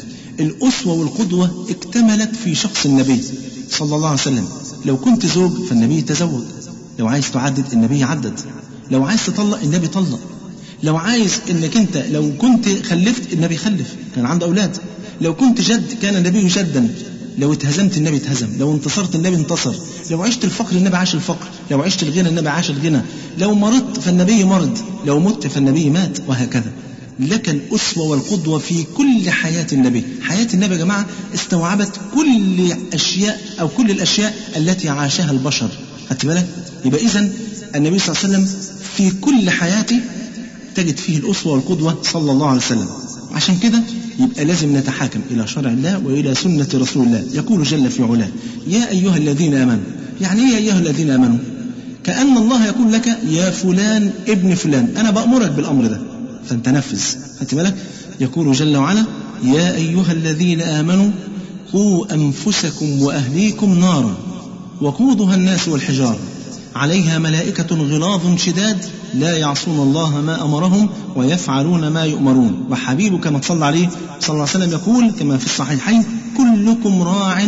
S2: الأسوة والقدوة اكتملت في شخص النبي صلى الله عليه وسلم لو كنت زوج فالنبي تزوج لو عايز تعدد النبي عدد لو عايز تطلق النبي طلق لو عايز انك انت لو كنت خلفت النبي خلف كان عنده اولاد لو كنت جد كان النبي جدا لو اتهزمت النبي اتهزم لو انتصرت النبي انتصر لو عشت الفقر النبي عاش الفقر لو عشت الغنى النبي عاش الغنى لو مرضت فالنبي مرض لو مت فالنبي مات وهكذا لك الأسوة والقدوة في كل حياة النبي حياة النبي يا جماعة استوعبت كل أشياء أو كل الأشياء التي عاشها البشر خدت بالك يبقى إذا النبي صلى الله عليه وسلم في كل حياته تجد فيه الأسوة والقدوة صلى الله عليه وسلم عشان كده يبقى لازم نتحاكم إلى شرع الله وإلى سنة رسول الله يقول جل في علاه يا أيها الذين آمنوا يعني إيه يا أيها الذين آمنوا كأن الله يقول لك يا فلان ابن فلان أنا بأمرك بالأمر ده فأنت نفذ خدت بالك يقول جل وعلا يا أيها الذين آمنوا قوا أنفسكم وأهليكم نارا وقودها الناس والحجارة عليها ملائكة غلاظ شداد لا يعصون الله ما أمرهم ويفعلون ما يؤمرون وحبيبه كما صلى عليه صلى الله عليه وسلم يقول كما في الصحيحين كلكم راع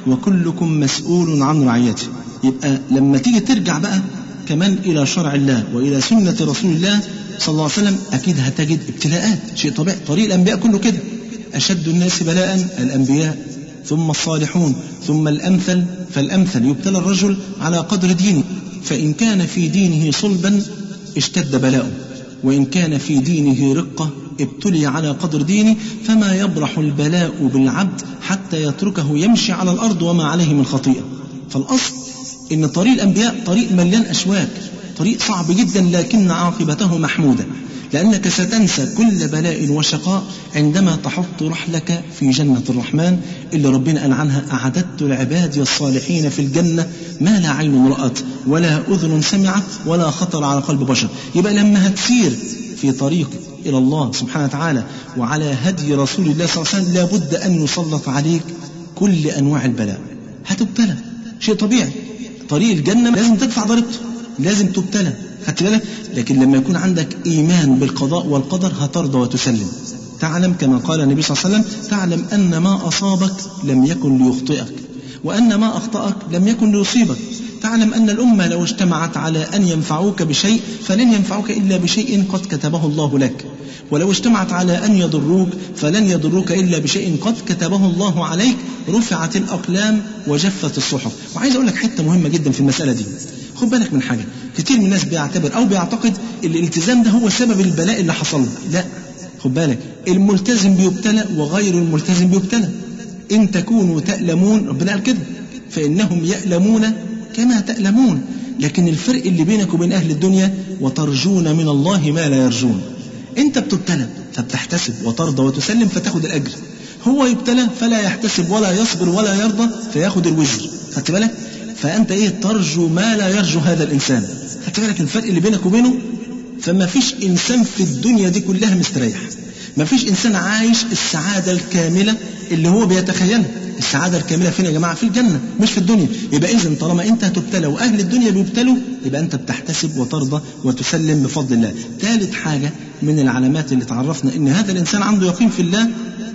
S2: وكلكم مسؤول عن رعيته يبقى لما تيجي ترجع بقى كمان إلى شرع الله وإلى سنة رسول الله صلى الله عليه وسلم أكيد هتجد ابتلاءات شيء طبيعي طريق الأنبياء كله كده أشد الناس بلاء الأنبياء ثم الصالحون ثم الأمثل فالأمثل يبتلى الرجل على قدر دينه فإن كان في دينه صلبا اشتد بلاؤه وإن كان في دينه رقة ابتلي على قدر دينه فما يبرح البلاء بالعبد حتى يتركه يمشي على الأرض وما عليه من خطيئة فالأصل إن طريق الأنبياء طريق مليان أشواك طريق صعب جدا لكن عاقبته محمودة لأنك ستنسى كل بلاء وشقاء عندما تحط رحلك في جنة الرحمن اللي ربنا قال عنها أعددت لعبادي الصالحين في الجنة ما لا عين رأت ولا أذن سمعت ولا خطر على قلب بشر يبقى لما هتسير في طريق إلى الله سبحانه وتعالى وعلى هدي رسول الله صلى الله عليه وسلم لابد أن يسلط عليك كل أنواع البلاء هتبتلى شيء طبيعي طريق الجنة لازم تدفع ضريبته لازم تبتلى خدت بالك لكن لما يكون عندك إيمان بالقضاء والقدر هترضى وتسلم تعلم كما قال النبي صلى الله عليه وسلم تعلم أن ما أصابك لم يكن ليخطئك وأن ما أخطأك لم يكن ليصيبك تعلم أن الأمة لو اجتمعت على أن ينفعوك بشيء فلن ينفعوك إلا بشيء قد كتبه الله لك ولو اجتمعت على أن يضروك فلن يضروك إلا بشيء قد كتبه الله عليك رفعت الأقلام وجفت الصحف وعايز أقول لك حتة مهمة جدا في المسألة دي خد بالك من حاجة كتير من الناس بيعتبر أو بيعتقد الالتزام ده هو سبب البلاء اللي حصل له لا خد بالك الملتزم بيبتلى وغير الملتزم بيبتلى إن تكونوا تألمون ربنا قال كده فإنهم يألمون كما تألمون لكن الفرق اللي بينك وبين أهل الدنيا وترجون من الله ما لا يرجون أنت بتبتلى فبتحتسب وترضى وتسلم فتاخد الأجر هو يبتلى فلا يحتسب ولا يصبر ولا يرضى فياخد الوزر خدت بالك فأنت إيه ترجو ما لا يرجو هذا الإنسان خدت بالك الفرق اللي بينك وبينه فما فيش إنسان في الدنيا دي كلها مستريح ما فيش إنسان عايش السعادة الكاملة اللي هو بيتخيلها السعادة الكاملة فين يا جماعة في الجنة مش في الدنيا يبقى إذا طالما أنت هتبتلى وأهل الدنيا بيبتلوا يبقى أنت بتحتسب وترضى وتسلم بفضل الله ثالث حاجة من العلامات اللي تعرفنا أن هذا الإنسان عنده يقين في الله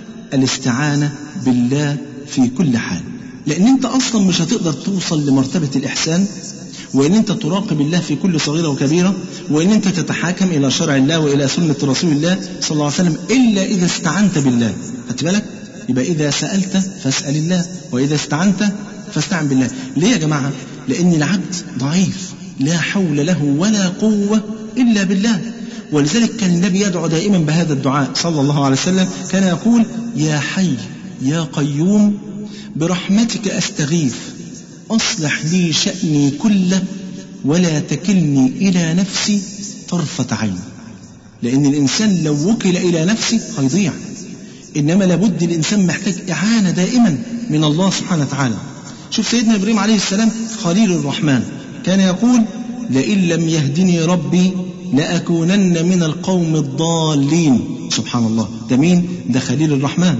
S2: الاستعانة بالله في كل حال لأن أنت أصلا مش هتقدر توصل لمرتبة الإحسان وإن أنت تراقب الله في كل صغيرة وكبيرة وإن أنت تتحاكم إلى شرع الله وإلى سنة رسول الله صلى الله عليه وسلم إلا إذا استعنت بالله خدت بالك؟ يبقى إذا سألت فاسأل الله وإذا استعنت فاستعن بالله ليه يا جماعة؟ لأن العبد ضعيف لا حول له ولا قوة إلا بالله ولذلك كان النبي يدعو دائما بهذا الدعاء صلى الله عليه وسلم كان يقول يا حي يا قيوم برحمتك أستغيث أصلح لي شأني كله ولا تكلني إلى نفسي طرفة عين لأن الإنسان لو وكل إلى نفسه هيضيع إنما لابد الإنسان محتاج إعانة دائما من الله سبحانه وتعالى شوف سيدنا إبراهيم عليه السلام خليل الرحمن كان يقول لئن لم يهدني ربي لأكونن من القوم الضالين سبحان الله ده مين ده خليل الرحمن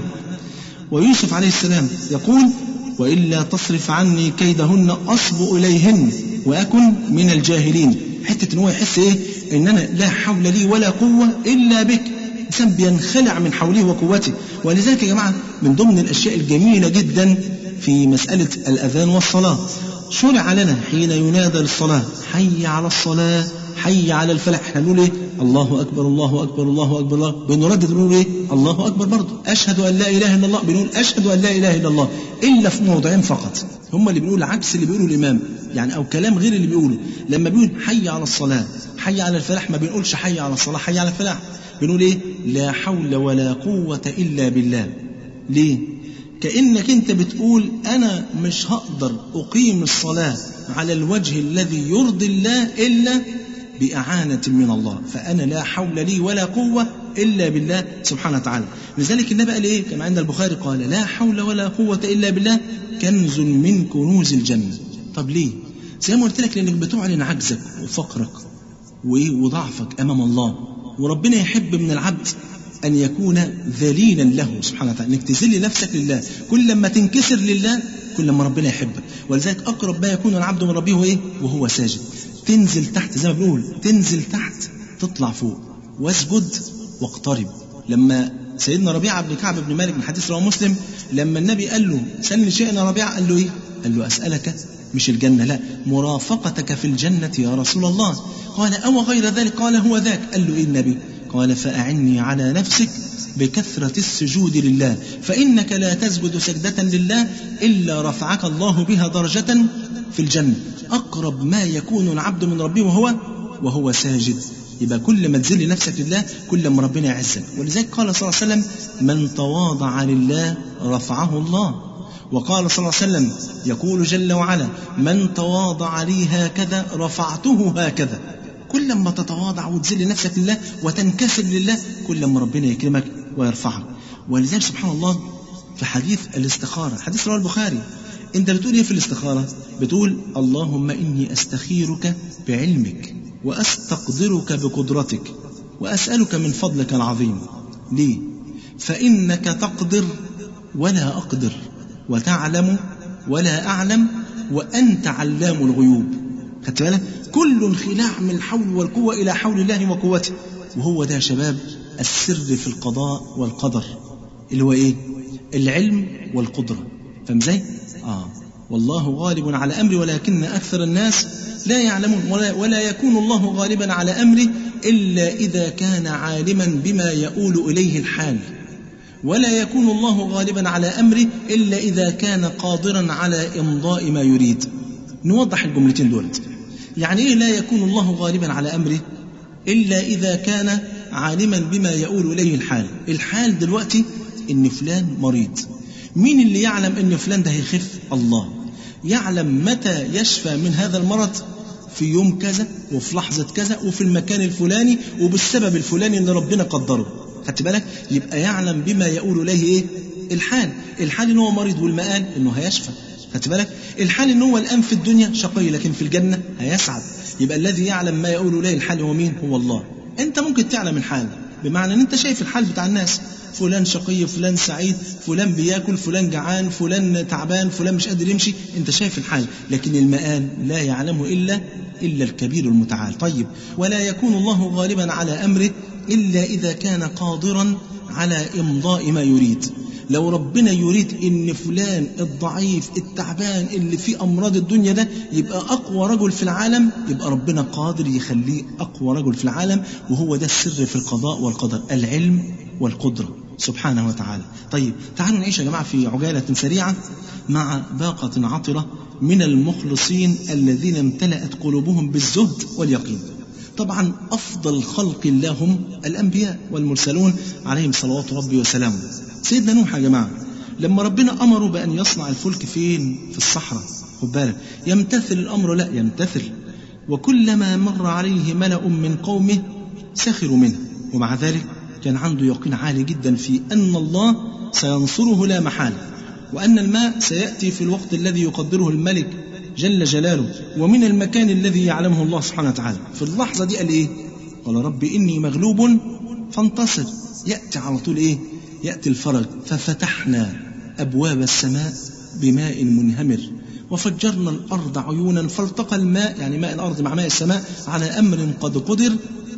S2: ويوسف عليه السلام يقول وإلا تصرف عني كيدهن أصب إليهن وأكن من الجاهلين حتة إن هو يحس إيه إن أنا لا حول لي ولا قوة إلا بك الإنسان بينخلع من حوله وقوته ولذلك يا جماعة من ضمن الأشياء الجميلة جدا في مسألة الأذان والصلاة شرع لنا حين ينادى للصلاة حي على الصلاة حي على الفلاح احنا بنقول ايه الله اكبر الله اكبر الله اكبر الله بنردد بنقول ايه الله اكبر برضه اشهد ان لا اله الا الله بنقول اشهد ان لا اله الا الله الا في موضعين فقط هم اللي بيقولوا عكس اللي بيقوله الامام يعني او كلام غير اللي بيقوله لما بيقول حي على الصلاه حي على الفلاح ما بنقولش حي على الصلاه حي على الفلاح بنقول ايه لا حول ولا قوه الا بالله ليه كانك انت بتقول انا مش هقدر اقيم الصلاه على الوجه الذي يرضي الله الا بإعانة من الله فأنا لا حول لي ولا قوة إلا بالله سبحانه وتعالى لذلك النبي قال إيه كما عند البخاري قال لا حول ولا قوة إلا بالله كنز من كنوز الجنة طب ليه زي ما قلت لك لأنك بتعلن عجزك وفقرك وإيه وضعفك أمام الله وربنا يحب من العبد أن يكون ذليلا له سبحانه وتعالى إنك تذل نفسك لله كل لما تنكسر لله كل لما ربنا يحبك ولذلك أقرب ما يكون العبد من ربه هو إيه وهو ساجد تنزل تحت زي ما بنقول تنزل تحت تطلع فوق واسجد واقترب لما سيدنا ربيعة بن كعب بن مالك من حديث رواه مسلم لما النبي قال له سلني شيئا يا ربيعة قال له ايه؟ قال له اسألك مش الجنة لا مرافقتك في الجنة يا رسول الله قال أو غير ذلك قال هو ذاك قال له إيه النبي قال فأعني على نفسك بكثرة السجود لله فإنك لا تسجد سجدة لله إلا رفعك الله بها درجة في الجنة أقرب ما يكون العبد من ربه وهو وهو ساجد يبقى كل ما تذل نفسك لله كل ما ربنا يعزك ولذلك قال صلى الله عليه وسلم من تواضع لله رفعه الله وقال صلى الله عليه وسلم يقول جل وعلا من تواضع لي هكذا رفعته هكذا كل ما تتواضع وتذل نفسك لله وتنكسر لله كل ما ربنا يكرمك ويرفعك ولذلك سبحان الله في حديث الاستخارة حديث رواه البخاري انت بتقول ايه في الاستخارة بتقول اللهم اني استخيرك بعلمك واستقدرك بقدرتك واسالك من فضلك العظيم ليه فانك تقدر ولا اقدر وتعلم ولا اعلم وانت علام الغيوب خدت بالك كل انخلاع من الحول والقوه الى حول الله وقوته وهو ده يا شباب السر في القضاء والقدر اللي هو ايه العلم والقدره فاهم ازاي آه والله غالب على أمري ولكن أكثر الناس لا يعلمون ولا, ولا يكون الله غالبا على أمره إلا إذا كان عالما بما يؤول إليه الحال ولا يكون الله غالبا على أمره إلا إذا كان قادرا على إمضاء ما يريد نوضح الجملتين دولت يعني إيه لا يكون الله غالبا على أمره إلا إذا كان عالما بما يؤول إليه الحال الحال دلوقتي إن فلان مريض مين اللي يعلم ان فلان ده هيخف الله يعلم متى يشفى من هذا المرض في يوم كذا وفي لحظة كذا وفي المكان الفلاني وبالسبب الفلاني اللي ربنا قدره خدت بالك يبقى يعلم بما يقول إليه إيه الحال الحال إن هو مريض والمآل إنه هيشفى خدت بالك الحال إن هو الآن في الدنيا شقي لكن في الجنة هيسعد يبقى الذي يعلم ما يقول إليه الحال هو مين هو الله أنت ممكن تعلم الحال بمعنى ان انت شايف الحال بتاع الناس فلان شقي فلان سعيد فلان بياكل فلان جعان فلان تعبان فلان مش قادر يمشي انت شايف الحال لكن المآل لا يعلمه الا الا الكبير المتعال طيب ولا يكون الله غالبا على امره الا اذا كان قادرا على امضاء ما يريد لو ربنا يريد ان فلان الضعيف التعبان اللي فيه امراض الدنيا ده يبقى اقوى رجل في العالم يبقى ربنا قادر يخليه اقوى رجل في العالم وهو ده السر في القضاء والقدر العلم والقدره سبحانه وتعالى طيب تعالوا نعيش يا جماعه في عجاله سريعه مع باقه عطره من المخلصين الذين امتلأت قلوبهم بالزهد واليقين طبعا أفضل خلق الله هم الأنبياء والمرسلون عليهم صلوات ربي وسلامه سيدنا نوح يا جماعة لما ربنا أمره بأن يصنع الفلك فين في الصحراء خد بالك يمتثل الأمر لا يمتثل وكلما مر عليه ملأ من قومه سخروا منه ومع ذلك كان عنده يقين عالي جدا في أن الله سينصره لا محالة وأن الماء سيأتي في الوقت الذي يقدره الملك جل جلاله ومن المكان الذي يعلمه الله سبحانه وتعالى في اللحظة دي قال إيه قال رب إني مغلوب فانتصر يأتي على طول إيه يأتي الفرج ففتحنا أبواب السماء بماء منهمر وفجرنا الأرض عيونا فالتقى الماء يعني ماء الأرض مع ماء السماء على أمر قد قدر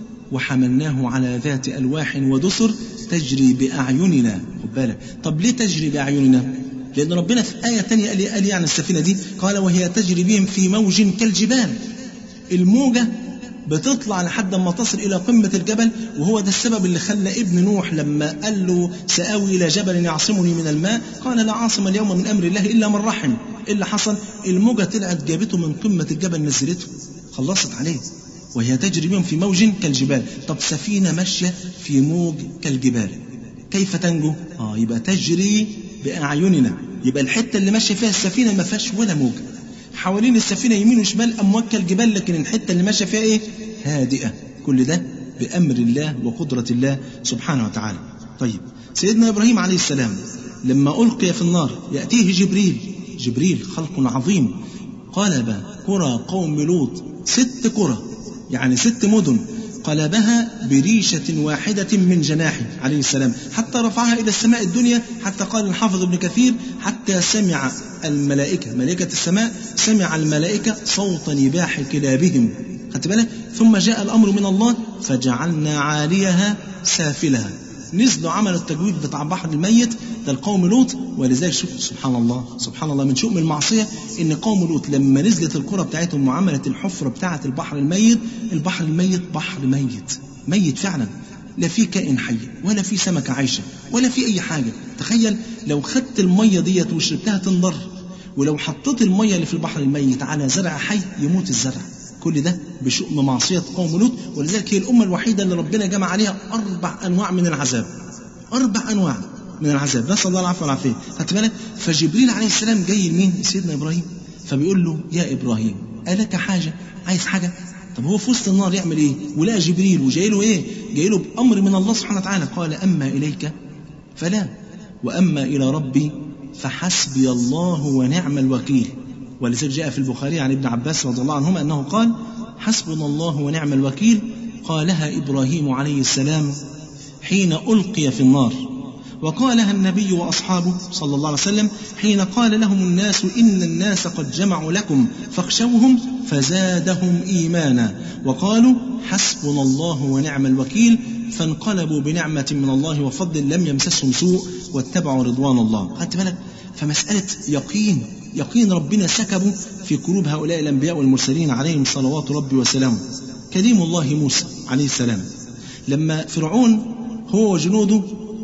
S2: وحملناه على ذات ألواح ودسر تجري بأعيننا خد بالك طب ليه تجري بأعيننا لأن ربنا في آية تانية قال قال يعني السفينة دي قال وهي تجري بهم في موج كالجبال الموجة بتطلع لحد ما تصل إلى قمة الجبل وهو ده السبب اللي خلى ابن نوح لما قال له سآوي إلى جبل يعصمني من الماء قال لا عاصم اليوم من أمر الله إلا من رحم إيه اللي حصل الموجة طلعت جابته من قمة الجبل نزلته خلصت عليه وهي تجري بهم في موج كالجبال طب سفينة ماشية في موج كالجبال كيف تنجو آه يبقى تجري بأعيننا يبقى الحتة اللي ماشية فيها السفينة ما فيهاش ولا موج حوالين السفينة يمين وشمال أمواج كالجبال لكن الحتة اللي ماشية فيها إيه هادئة كل ده بأمر الله وقدرة الله سبحانه وتعالى طيب سيدنا إبراهيم عليه السلام لما ألقي في النار يأتيه جبريل جبريل خلق عظيم قلب قرى قوم لوط ست قرى يعني ست مدن قلبها بريشة واحدة من جناحه عليه السلام حتى رفعها إلى السماء الدنيا حتى قال الحافظ ابن كثير حتى سمع الملائكة ملائكة السماء سمع الملائكة صوت نباح كلابهم خدت بالك ثم جاء الأمر من الله فجعلنا عاليها سافلها نزلوا عملوا التجويد بتاع بحر الميت ده القوم لوط ولذلك شوف سبحان الله سبحان الله من شؤم المعصية ان قوم لوط لما نزلت القرى بتاعتهم وعملت الحفرة بتاعة البحر الميت البحر الميت بحر ميت ميت فعلا لا في كائن حي ولا في سمكة عايشة ولا في أي حاجة تخيل لو خدت المية ديت وشربتها تنضر ولو حطيت المية اللي في البحر الميت على زرع حي يموت الزرع كل ده بشؤم معصية قوم لوط ولذلك هي الأمة الوحيدة اللي ربنا جمع عليها أربع أنواع من العذاب أربع أنواع من العذاب نسأل الله العفو والعافية خدت بالك فجبريل عليه السلام جاي لمين سيدنا إبراهيم فبيقول له يا إبراهيم ألك حاجة عايز حاجة طب هو في وسط النار يعمل ايه ولقى جبريل وجاي له ايه جاي له بأمر من الله سبحانه وتعالى قال أما إليك فلا وأما إلى ربي فحسبي الله ونعم الوكيل ولذلك جاء في البخاري عن ابن عباس رضي الله عنهما أنه قال حسبنا الله ونعم الوكيل قالها إبراهيم عليه السلام حين ألقي في النار وقالها النبي وأصحابه صلى الله عليه وسلم حين قال لهم الناس إن الناس قد جمعوا لكم فاخشوهم فزادهم إيمانا وقالوا حسبنا الله ونعم الوكيل فانقلبوا بنعمة من الله وفضل لم يمسسهم سوء واتبعوا رضوان الله خدت بالك فمسألة يقين يقين ربنا سكبه في قلوب هؤلاء الأنبياء والمرسلين عليهم صلوات ربي وسلامه كريم الله موسى عليه السلام لما فرعون هو وجنوده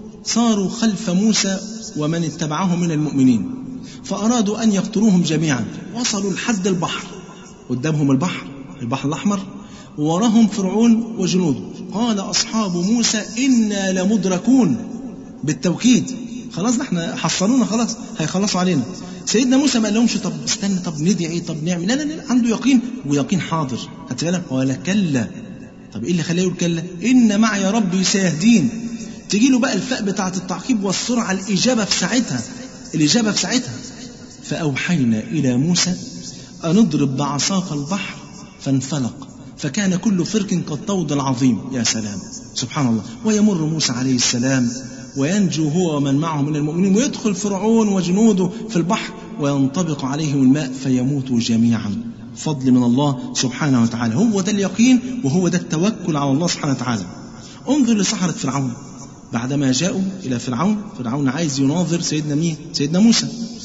S2: صاروا خلف موسى ومن اتبعه من المؤمنين فأرادوا أن يقتلوهم جميعا وصلوا لحد البحر قدامهم البحر البحر الأحمر ووراهم فرعون وجنوده قال أصحاب موسى إنا لمدركون بالتوكيد خلاص ده احنا حصلونا خلاص هيخلصوا علينا سيدنا موسى ما قالهمش طب استنى طب ندعي طب نعمل لا لا لا عنده يقين ويقين حاضر خدت بالك قال كلا طب ايه اللي خلاه يقول كلا ان معي ربي سيهدين تجي له بقى الفاء بتاعه التعقيب والسرعه الاجابه في ساعتها الاجابه في ساعتها فاوحينا الى موسى ان اضرب بعصاك البحر فانفلق فكان كل فرق كالطود العظيم يا سلام سبحان الله ويمر موسى عليه السلام وينجو هو ومن معه من المؤمنين ويدخل فرعون وجنوده في البحر وينطبق عليهم الماء فيموتوا جميعا فضل من الله سبحانه وتعالى هو ده اليقين وهو ده التوكل على الله سبحانه وتعالى انظر لسحرة فرعون بعدما جاءوا إلى فرعون فرعون عايز يناظر سيدنا مين سيدنا موسى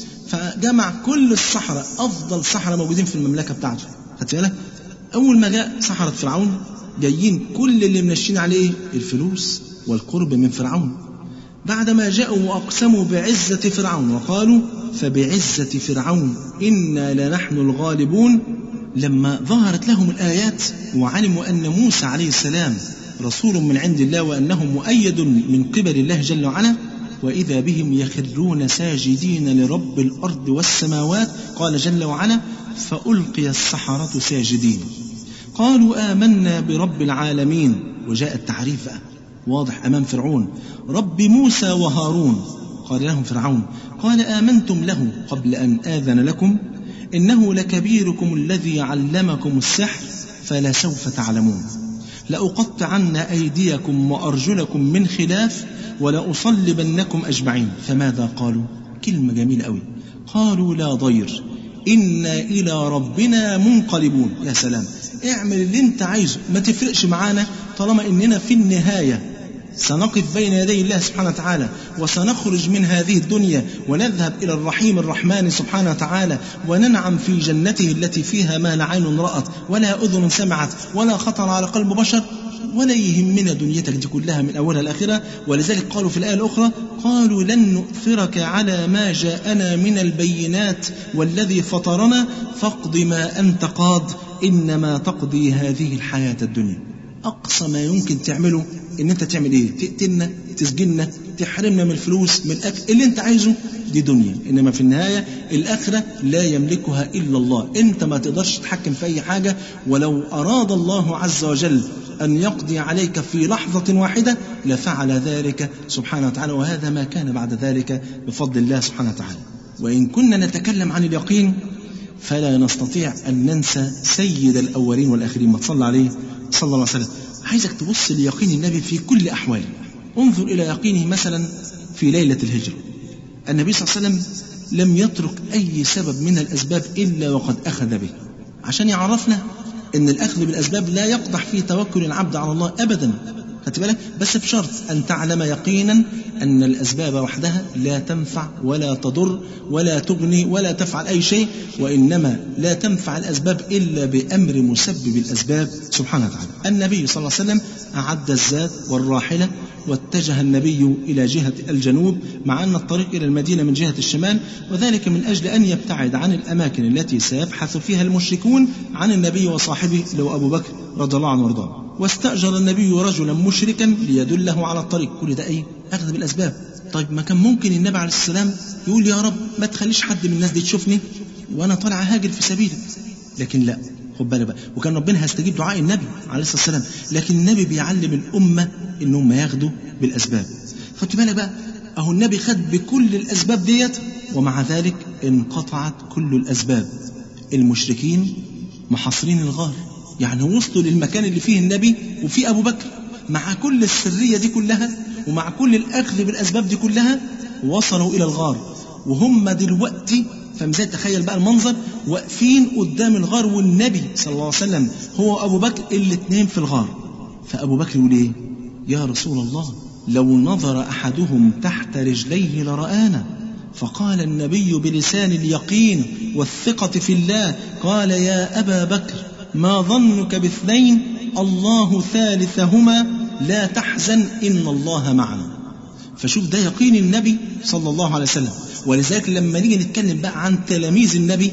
S2: فجمع كل السحرة أفضل سحرة موجودين في المملكة بتاعته خدت بالك أول ما جاء سحرة فرعون جايين كل اللي منشين عليه الفلوس والقرب من فرعون بعدما جاءوا وأقسموا بعزة فرعون وقالوا فبعزة فرعون إنا لنحن الغالبون لما ظهرت لهم الآيات وعلموا أن موسى عليه السلام رسول من عند الله وأنه مؤيد من قبل الله جل وعلا وإذا بهم يخرون ساجدين لرب الأرض والسماوات قال جل وعلا فألقي السحرة ساجدين قالوا آمنا برب العالمين وجاء التعريف بقى واضح أمام فرعون رب موسى وهارون قال لهم فرعون قال آمنتم له قبل أن آذن لكم إنه لكبيركم الذي علمكم السحر فلسوف تعلمون لأقطعن أيديكم وأرجلكم من خلاف ولأصلبنكم أجمعين فماذا قالوا كلمة جميلة أوي قالوا لا ضير إنا إلى ربنا منقلبون يا سلام اعمل اللي انت عايزه ما تفرقش معانا طالما اننا في النهاية سنقف بين يدي الله سبحانه وتعالى وسنخرج من هذه الدنيا ونذهب إلى الرحيم الرحمن سبحانه وتعالى وننعم في جنته التي فيها ما لا عين رأت ولا أذن سمعت ولا خطر على قلب بشر ولا يهمنا دنيتك دي كلها من أولها لآخرها ولذلك قالوا في الآية الأخرى قالوا لن نؤثرك على ما جاءنا من البينات والذي فطرنا فاقض ما أنت قاض إنما تقضي هذه الحياة الدنيا أقصى ما يمكن تعمله إن أنت تعمل إيه تقتلنا تسجننا تحرمنا من الفلوس من الأكل اللي أنت عايزه دي دنيا إنما في النهاية الآخرة لا يملكها إلا الله أنت ما تقدرش تتحكم في أي حاجة ولو أراد الله عز وجل أن يقضي عليك في لحظة واحدة لفعل ذلك سبحانه وتعالى وهذا ما كان بعد ذلك بفضل الله سبحانه وتعالى وإن كنا نتكلم عن اليقين فلا نستطيع أن ننسى سيد الأولين والآخرين ما تصلى عليه صلى الله عليه وسلم عايزك تبص ليقين النبي في كل أحواله انظر إلى يقينه مثلا في ليلة الهجرة النبي صلى الله عليه وسلم لم يترك أي سبب من الأسباب إلا وقد أخذ به عشان يعرفنا ان الاخذ بالاسباب لا يقدح في توكل العبد على الله ابدا خدت بالك بس بشرط ان تعلم يقينا ان الاسباب وحدها لا تنفع ولا تضر ولا تغني ولا تفعل اي شيء وانما لا تنفع الاسباب الا بامر مسبب الاسباب سبحانه وتعالى. النبي صلى الله عليه وسلم اعد الزاد والراحله واتجه النبي الى جهه الجنوب مع ان الطريق الى المدينه من جهه الشمال وذلك من اجل ان يبتعد عن الاماكن التي سيبحث فيها المشركون عن النبي وصاحبه لو ابو بكر رضي الله عنه وارضاه. واستاجر النبي رجلا مشركا ليدله على الطريق كل ده ايه؟ اخذ بالاسباب. طيب ما كان ممكن النبي عليه السلام يقول يا رب ما تخليش حد من الناس دي تشوفني وانا طالع هاجر في سبيلك لكن لا خد بالك بقى وكان ربنا هيستجيب دعاء النبي عليه الصلاه والسلام لكن النبي بيعلم الامه ان هم ياخدوا بالاسباب خدت بالك بقى اهو النبي خد بكل الاسباب ديت ومع ذلك انقطعت كل الاسباب المشركين محاصرين الغار يعني وصلوا للمكان اللي فيه النبي وفيه ابو بكر مع كل السريه دي كلها ومع كل الاخذ بالاسباب دي كلها وصلوا الى الغار وهم دلوقتي فمزاي تخيل بقى المنظر واقفين قدام الغار والنبي صلى الله عليه وسلم هو ابو بكر الاثنين في الغار فابو بكر يقول ايه يا رسول الله لو نظر احدهم تحت رجليه لرانا فقال النبي بلسان اليقين والثقه في الله قال يا ابا بكر ما ظنك باثنين الله ثالثهما لا تحزن ان الله معنا فشوف ده يقين النبي صلى الله عليه وسلم ولذلك لما نيجي نتكلم بقى عن تلاميذ النبي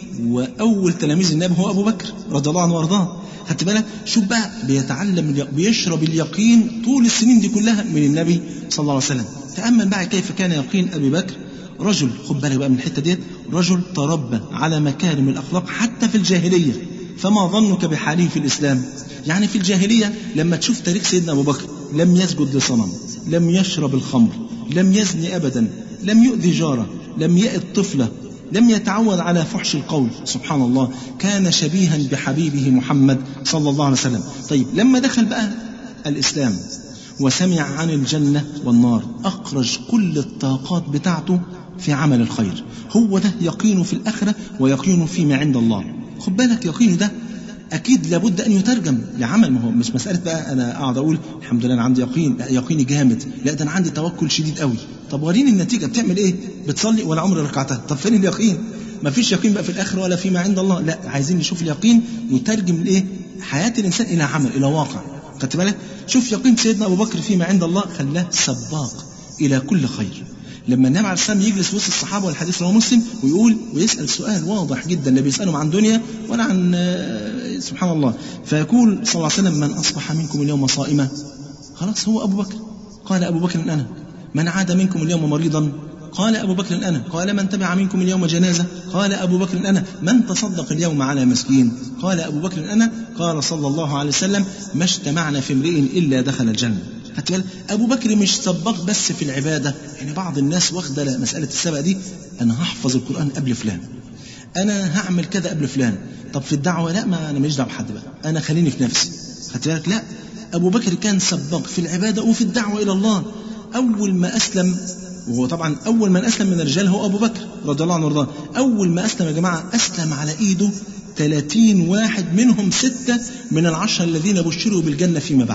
S2: واول تلاميذ النبي هو ابو بكر رضي الله عنه وارضاه خدت بالك شوف بقى بيتعلم بيشرب اليقين طول السنين دي كلها من النبي صلى الله عليه وسلم تامل بقى كيف كان يقين ابي بكر رجل خد بالك بقى من الحته ديت رجل تربى على مكارم الاخلاق حتى في الجاهليه فما ظنك بحاله في الاسلام يعني في الجاهليه لما تشوف تاريخ سيدنا ابو بكر لم يسجد لصنم لم يشرب الخمر لم يزني ابدا لم يؤذي جاره لم يئد طفله لم يتعود على فحش القول سبحان الله كان شبيها بحبيبه محمد صلى الله عليه وسلم طيب لما دخل بقى الإسلام وسمع عن الجنة والنار أخرج كل الطاقات بتاعته في عمل الخير هو ده يقينه في الآخرة ويقينه فيما عند الله خد بالك يقينه ده اكيد لابد ان يترجم لعمل ما هو مش مساله بقى انا اقعد اقول الحمد لله انا عندي يقين لا يقيني جامد لا ده انا عندي توكل شديد قوي طب وريني النتيجه بتعمل ايه بتصلي ولا عمري ركعتها طب فين اليقين ما فيش يقين بقى في الاخره ولا فيما عند الله لا عايزين نشوف اليقين يترجم لايه حياه الانسان الى عمل الى واقع خدت بالك شوف يقين سيدنا ابو بكر فيما عند الله خلاه سباق الى كل خير لما النبي عليه السلام يجلس وسط الصحابه والحديث رواه مسلم ويقول ويسال سؤال واضح جدا لا بيسالهم عن دنيا ولا عن سبحان الله فيقول صلى الله عليه وسلم من اصبح منكم اليوم صائما خلاص هو ابو بكر قال ابو بكر انا من عاد منكم اليوم مريضا قال أبو بكر أنا قال من تبع منكم اليوم جنازة قال أبو بكر أنا من تصدق اليوم على مسكين قال أبو بكر أنا قال صلى الله عليه وسلم ما اجتمعنا في امرئ إلا دخل الجنة حتى أبو بكر مش سباق بس في العبادة يعني بعض الناس واخدة مسألة السبق دي أنا هحفظ القرآن قبل فلان أنا هعمل كذا قبل فلان طب في الدعوة لا ما أنا ماليش دعوة بحد بقى أنا خليني في نفسي خدت بالك لا أبو بكر كان سباق في العبادة وفي الدعوة إلى الله أول ما أسلم وهو طبعا أول من أسلم من الرجال هو أبو بكر رضي الله عنه وارضاه أول ما أسلم يا جماعة أسلم على إيده 30 واحد منهم ستة من العشرة الذين بشروا بالجنة فيما بعد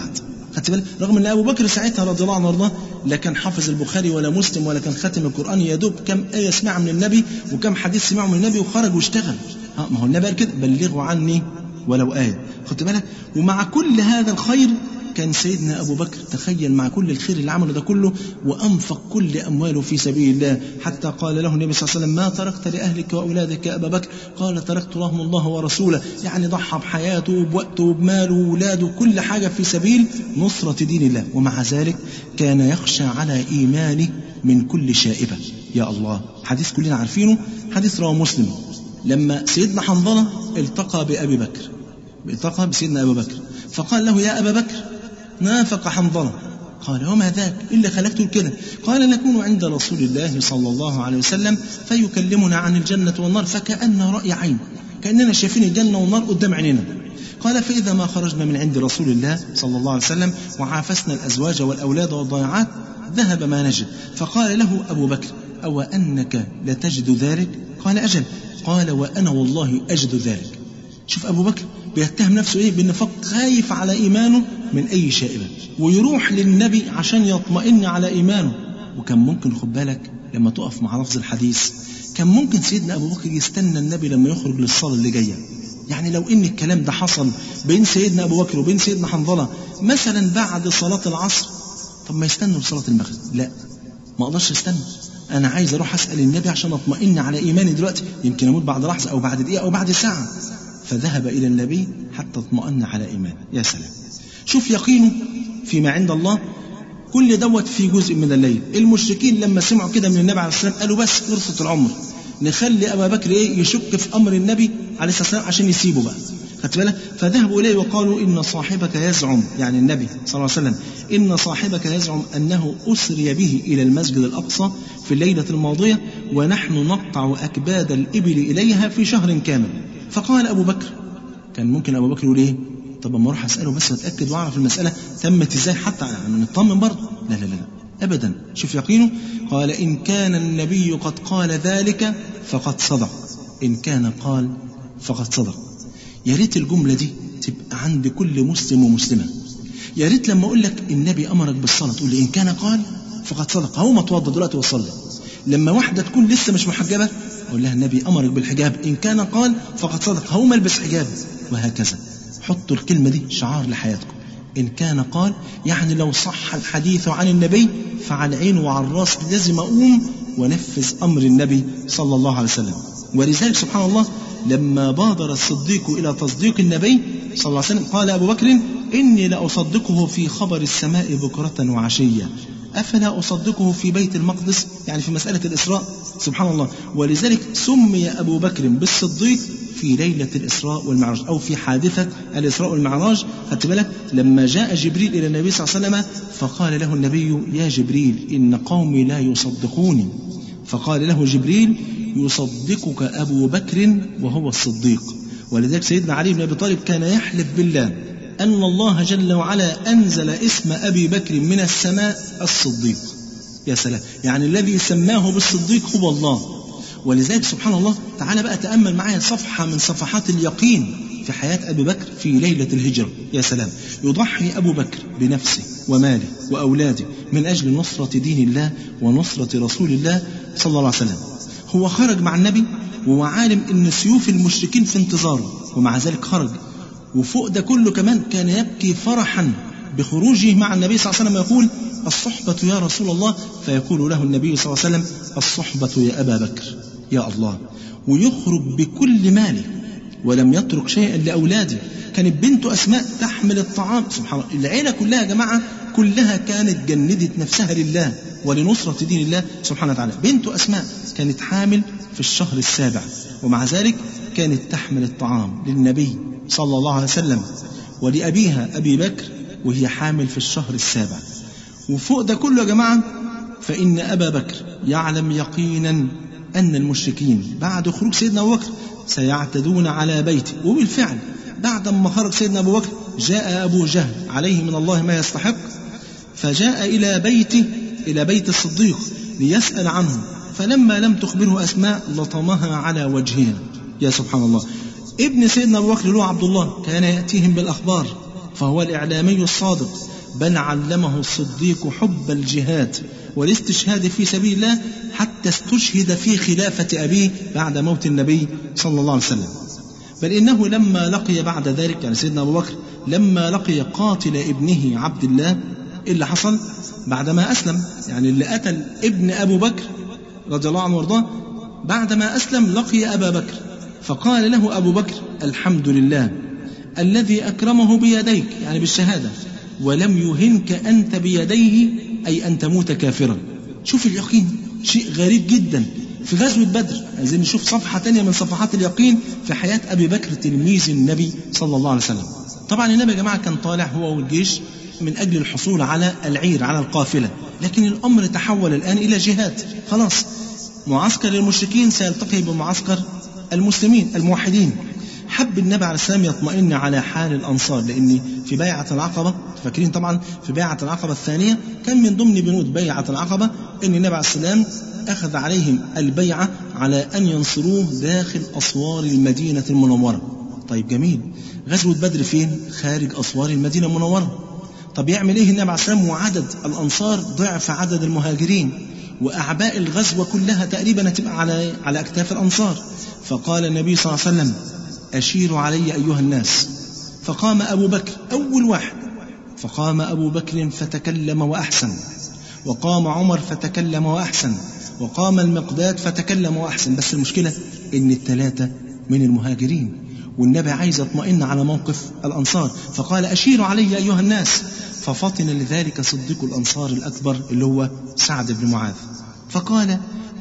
S2: خدت بالك رغم ان ابو بكر ساعتها رضي الله عنه وارضاه لا كان حافظ البخاري ولا مسلم ولا كان ختم القران يا دوب كم ايه سمعها من النبي وكم حديث سمعه من النبي وخرج واشتغل ها ما هو النبي قال كده بلغوا عني ولو آية خدت بالك ومع كل هذا الخير كان سيدنا أبو بكر تخيل مع كل الخير اللي عمله ده كله وأنفق كل أمواله في سبيل الله حتى قال له النبي صلى الله عليه وسلم ما تركت لأهلك وأولادك يا أبا بكر قال تركت لهم الله ورسوله يعني ضحى بحياته وبوقته وبماله وولاده كل حاجة في سبيل نصرة دين الله ومع ذلك كان يخشى على إيمانه من كل شائبة يا الله حديث كلنا عارفينه حديث رواه مسلم لما سيدنا حنظلة التقى بأبي بكر التقى بسيدنا أبي بكر فقال له يا أبا بكر نافق حنظلة قال وما ذاك إلا خلقت تقول كده قال نكون عند رسول الله صلى الله عليه وسلم فيكلمنا عن الجنة والنار فكأن رأي عين كأننا شايفين الجنة والنار قدام عيننا قال فإذا ما خرجنا من عند رسول الله صلى الله عليه وسلم وعافسنا الأزواج والأولاد والضيعات ذهب ما نجد فقال له أبو بكر أو أنك لتجد ذلك قال أجل قال وأنا والله أجد ذلك شوف أبو بكر بيتهم نفسه إيه بالنفاق خايف على إيمانه من أي شائبة ويروح للنبي عشان يطمئن على إيمانه وكان ممكن خد بالك لما تقف مع لفظ الحديث كان ممكن سيدنا أبو بكر يستنى النبي لما يخرج للصلاة اللي جاية يعني لو ان الكلام ده حصل بين سيدنا ابو بكر وبين سيدنا حنظله مثلا بعد صلاه العصر طب ما يستنوا لصلاه المغرب لا ما اقدرش استنى انا عايز اروح اسال النبي عشان اطمئن على ايماني دلوقتي يمكن اموت بعد لحظه او بعد دقيقه او بعد ساعه فذهب الى النبي حتى اطمأن على ايمانه يا سلام شوف يقينه فيما عند الله كل دوت في جزء من الليل المشركين لما سمعوا كده من النبي عليه الصلاه والسلام قالوا بس فرصه العمر نخلي ابا بكر ايه يشك في امر النبي عليه الصلاه والسلام عشان يسيبه بقى خدت بالك فذهبوا اليه وقالوا ان صاحبك يزعم يعني النبي صلى الله عليه وسلم ان صاحبك يزعم انه اسري به الى المسجد الاقصى في الليله الماضيه ونحن نقطع اكباد الابل اليها في شهر كامل فقال ابو بكر كان ممكن ابو بكر يقول ايه طب اما اروح اساله بس واتاكد واعرف المساله تمت ازاي حتى يعني نطمن برضه لا لا لا ابدا شوف يقينه قال ان كان النبي قد قال ذلك فقد صدق ان كان قال فقد صدق يا ريت الجمله دي تبقى عند كل مسلم ومسلمه يا ريت لما اقول لك النبي امرك بالصلاه تقول لي ان كان قال فقد صدق هو ما اتوضى دلوقتي وصلي لما واحده تكون لسه مش محجبه اقول لها النبي امرك بالحجاب ان كان قال فقد صدق هو البس حجاب وهكذا حطوا الكلمه دي شعار لحياتكم إن كان قال يعني لو صح الحديث عن النبي فعلى العين وعلى الراس لازم أقوم ونفذ أمر النبي صلى الله عليه وسلم ولذلك سبحان الله لما بادر الصديق إلى تصديق النبي صلى الله عليه وسلم قال أبو بكر إني لأصدقه في خبر السماء بكرة وعشية أفلا أصدقه في بيت المقدس يعني في مسألة الإسراء سبحان الله ولذلك سمي أبو بكر بالصديق في ليلة الإسراء والمعراج أو في حادثة الإسراء والمعراج خدت بالك لما جاء جبريل إلى النبي صلى الله عليه وسلم فقال له النبي يا جبريل إن قومي لا يصدقوني فقال له جبريل يصدقك أبو بكر وهو الصديق ولذلك سيدنا علي بن أبي طالب كان يحلف بالله أن الله جل وعلا أنزل اسم أبي بكر من السماء الصديق يا سلام يعني الذي سماه بالصديق هو الله ولذلك سبحان الله تعالى بقى تأمل معايا صفحة من صفحات اليقين في حياة أبي بكر في ليلة الهجرة يا سلام يضحي أبو بكر بنفسه وماله وأولاده من أجل نصرة دين الله ونصرة رسول الله صلى الله عليه وسلم هو خرج مع النبي وهو عالم أن سيوف المشركين في انتظاره ومع ذلك خرج وفوق ده كله كمان كان يبكي فرحا بخروجه مع النبي صلى الله عليه وسلم يقول الصحبة يا رسول الله فيقول له النبي صلى الله عليه وسلم الصحبة يا أبا بكر يا الله ويخرج بكل ماله ولم يترك شيئا لأولاده كانت بنته أسماء تحمل الطعام سبحان الله العيلة كلها يا جماعة كلها كانت جندت نفسها لله ولنصرة دين الله سبحانه وتعالى بنته أسماء كانت حامل في الشهر السابع ومع ذلك كانت تحمل الطعام للنبي صلى الله عليه وسلم ولأبيها أبي بكر وهي حامل في الشهر السابع وفوق ده كله يا جماعة فإن أبا بكر يعلم يقينا أن المشركين بعد خروج سيدنا أبو بكر سيعتدون على بيته وبالفعل بعد ما خرج سيدنا أبو بكر جاء أبو جهل عليه من الله ما يستحق فجاء إلى بيته إلى بيت الصديق ليسأل عنه فلما لم تخبره أسماء لطمها على وجهها يا سبحان الله ابن سيدنا أبو بكر له عبد الله كان يأتيهم بالأخبار فهو الإعلامي الصادق بل علمه الصديق حب الجهاد والاستشهاد في سبيل الله حتى استشهد في خلافة أبيه بعد موت النبي صلى الله عليه وسلم بل إنه لما لقي بعد ذلك يعني سيدنا أبو بكر لما لقي قاتل ابنه عبد الله إيه اللي حصل بعدما أسلم يعني اللي قتل ابن أبو بكر رضي الله عنه وارضاه بعدما أسلم لقي أبا بكر فقال له أبو بكر الحمد لله الذي أكرمه بيديك يعني بالشهادة ولم يهنك أنت بيديه أي أن تموت كافرا شوف اليقين شيء غريب جدا في غزوة بدر عايزين نشوف صفحة تانية من صفحات اليقين في حياة أبي بكر تلميذ النبي صلى الله عليه وسلم طبعا النبي يا جماعة كان طالع هو والجيش من أجل الحصول على العير على القافلة لكن الأمر تحول الآن إلى جهاد خلاص معسكر المشركين سيلتقي بمعسكر المسلمين الموحدين حب النبي عليه السلام يطمئن على حال الأنصار لأن في بيعة العقبة فاكرين طبعا في بيعة العقبة الثانية كان من ضمن بنود بيعة العقبة أن النبي عليه السلام أخذ عليهم البيعة على أن ينصروه داخل أسوار المدينة المنورة طيب جميل غزوة بدر فين؟ خارج أسوار المدينة المنورة طب يعمل ايه النبي عليه السلام وعدد الانصار ضعف عدد المهاجرين واعباء الغزوه كلها تقريبا هتبقى على على اكتاف الانصار فقال النبي صلى الله عليه وسلم اشيروا علي ايها الناس فقام ابو بكر اول واحد فقام ابو بكر فتكلم واحسن وقام عمر فتكلم واحسن وقام المقداد فتكلم واحسن بس المشكله ان الثلاثه من المهاجرين والنبي عايز يطمئن على موقف الأنصار فقال أشيروا علي أيها الناس ففطن لذلك صديق الأنصار الأكبر اللي هو سعد بن معاذ فقال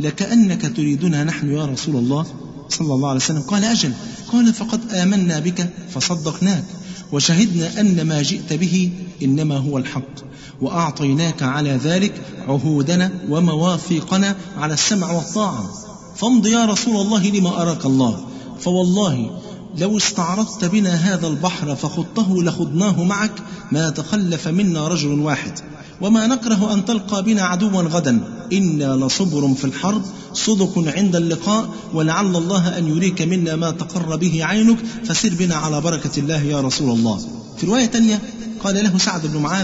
S2: لكأنك تريدنا نحن يا رسول الله صلى الله عليه وسلم قال أجل قال فقد آمنا بك فصدقناك وشهدنا أن ما جئت به إنما هو الحق وأعطيناك على ذلك عهودنا ومواثيقنا على السمع والطاعة فامض يا رسول الله لما أراك الله فوالله لو استعرضت بنا هذا البحر فخضته لخضناه معك ما تخلف منا رجل واحد وما نكره أن تلقى بنا عدوا غدا إنا لصبر في الحرب صدق عند اللقاء ولعل الله أن يريك منا ما تقر به عينك فسر بنا على بركة الله يا رسول الله في رواية تانية قال له سعد بن معاذ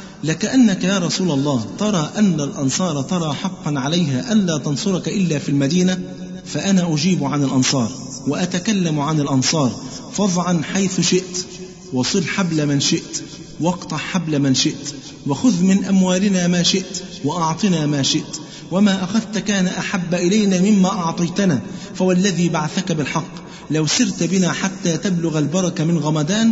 S2: لكأنك يا رسول الله ترى أن الأنصار ترى حقا عليها ألا تنصرك إلا في المدينة فأنا أجيب عن الأنصار وأتكلم عن الأنصار فاضعا حيث شئت وصل حبل من شئت واقطع حبل من شئت وخذ من أموالنا ما شئت وأعطنا ما شئت وما أخذت كان أحب إلينا مما أعطيتنا فوالذي بعثك بالحق لو سرت بنا حتى تبلغ البرك من غمدان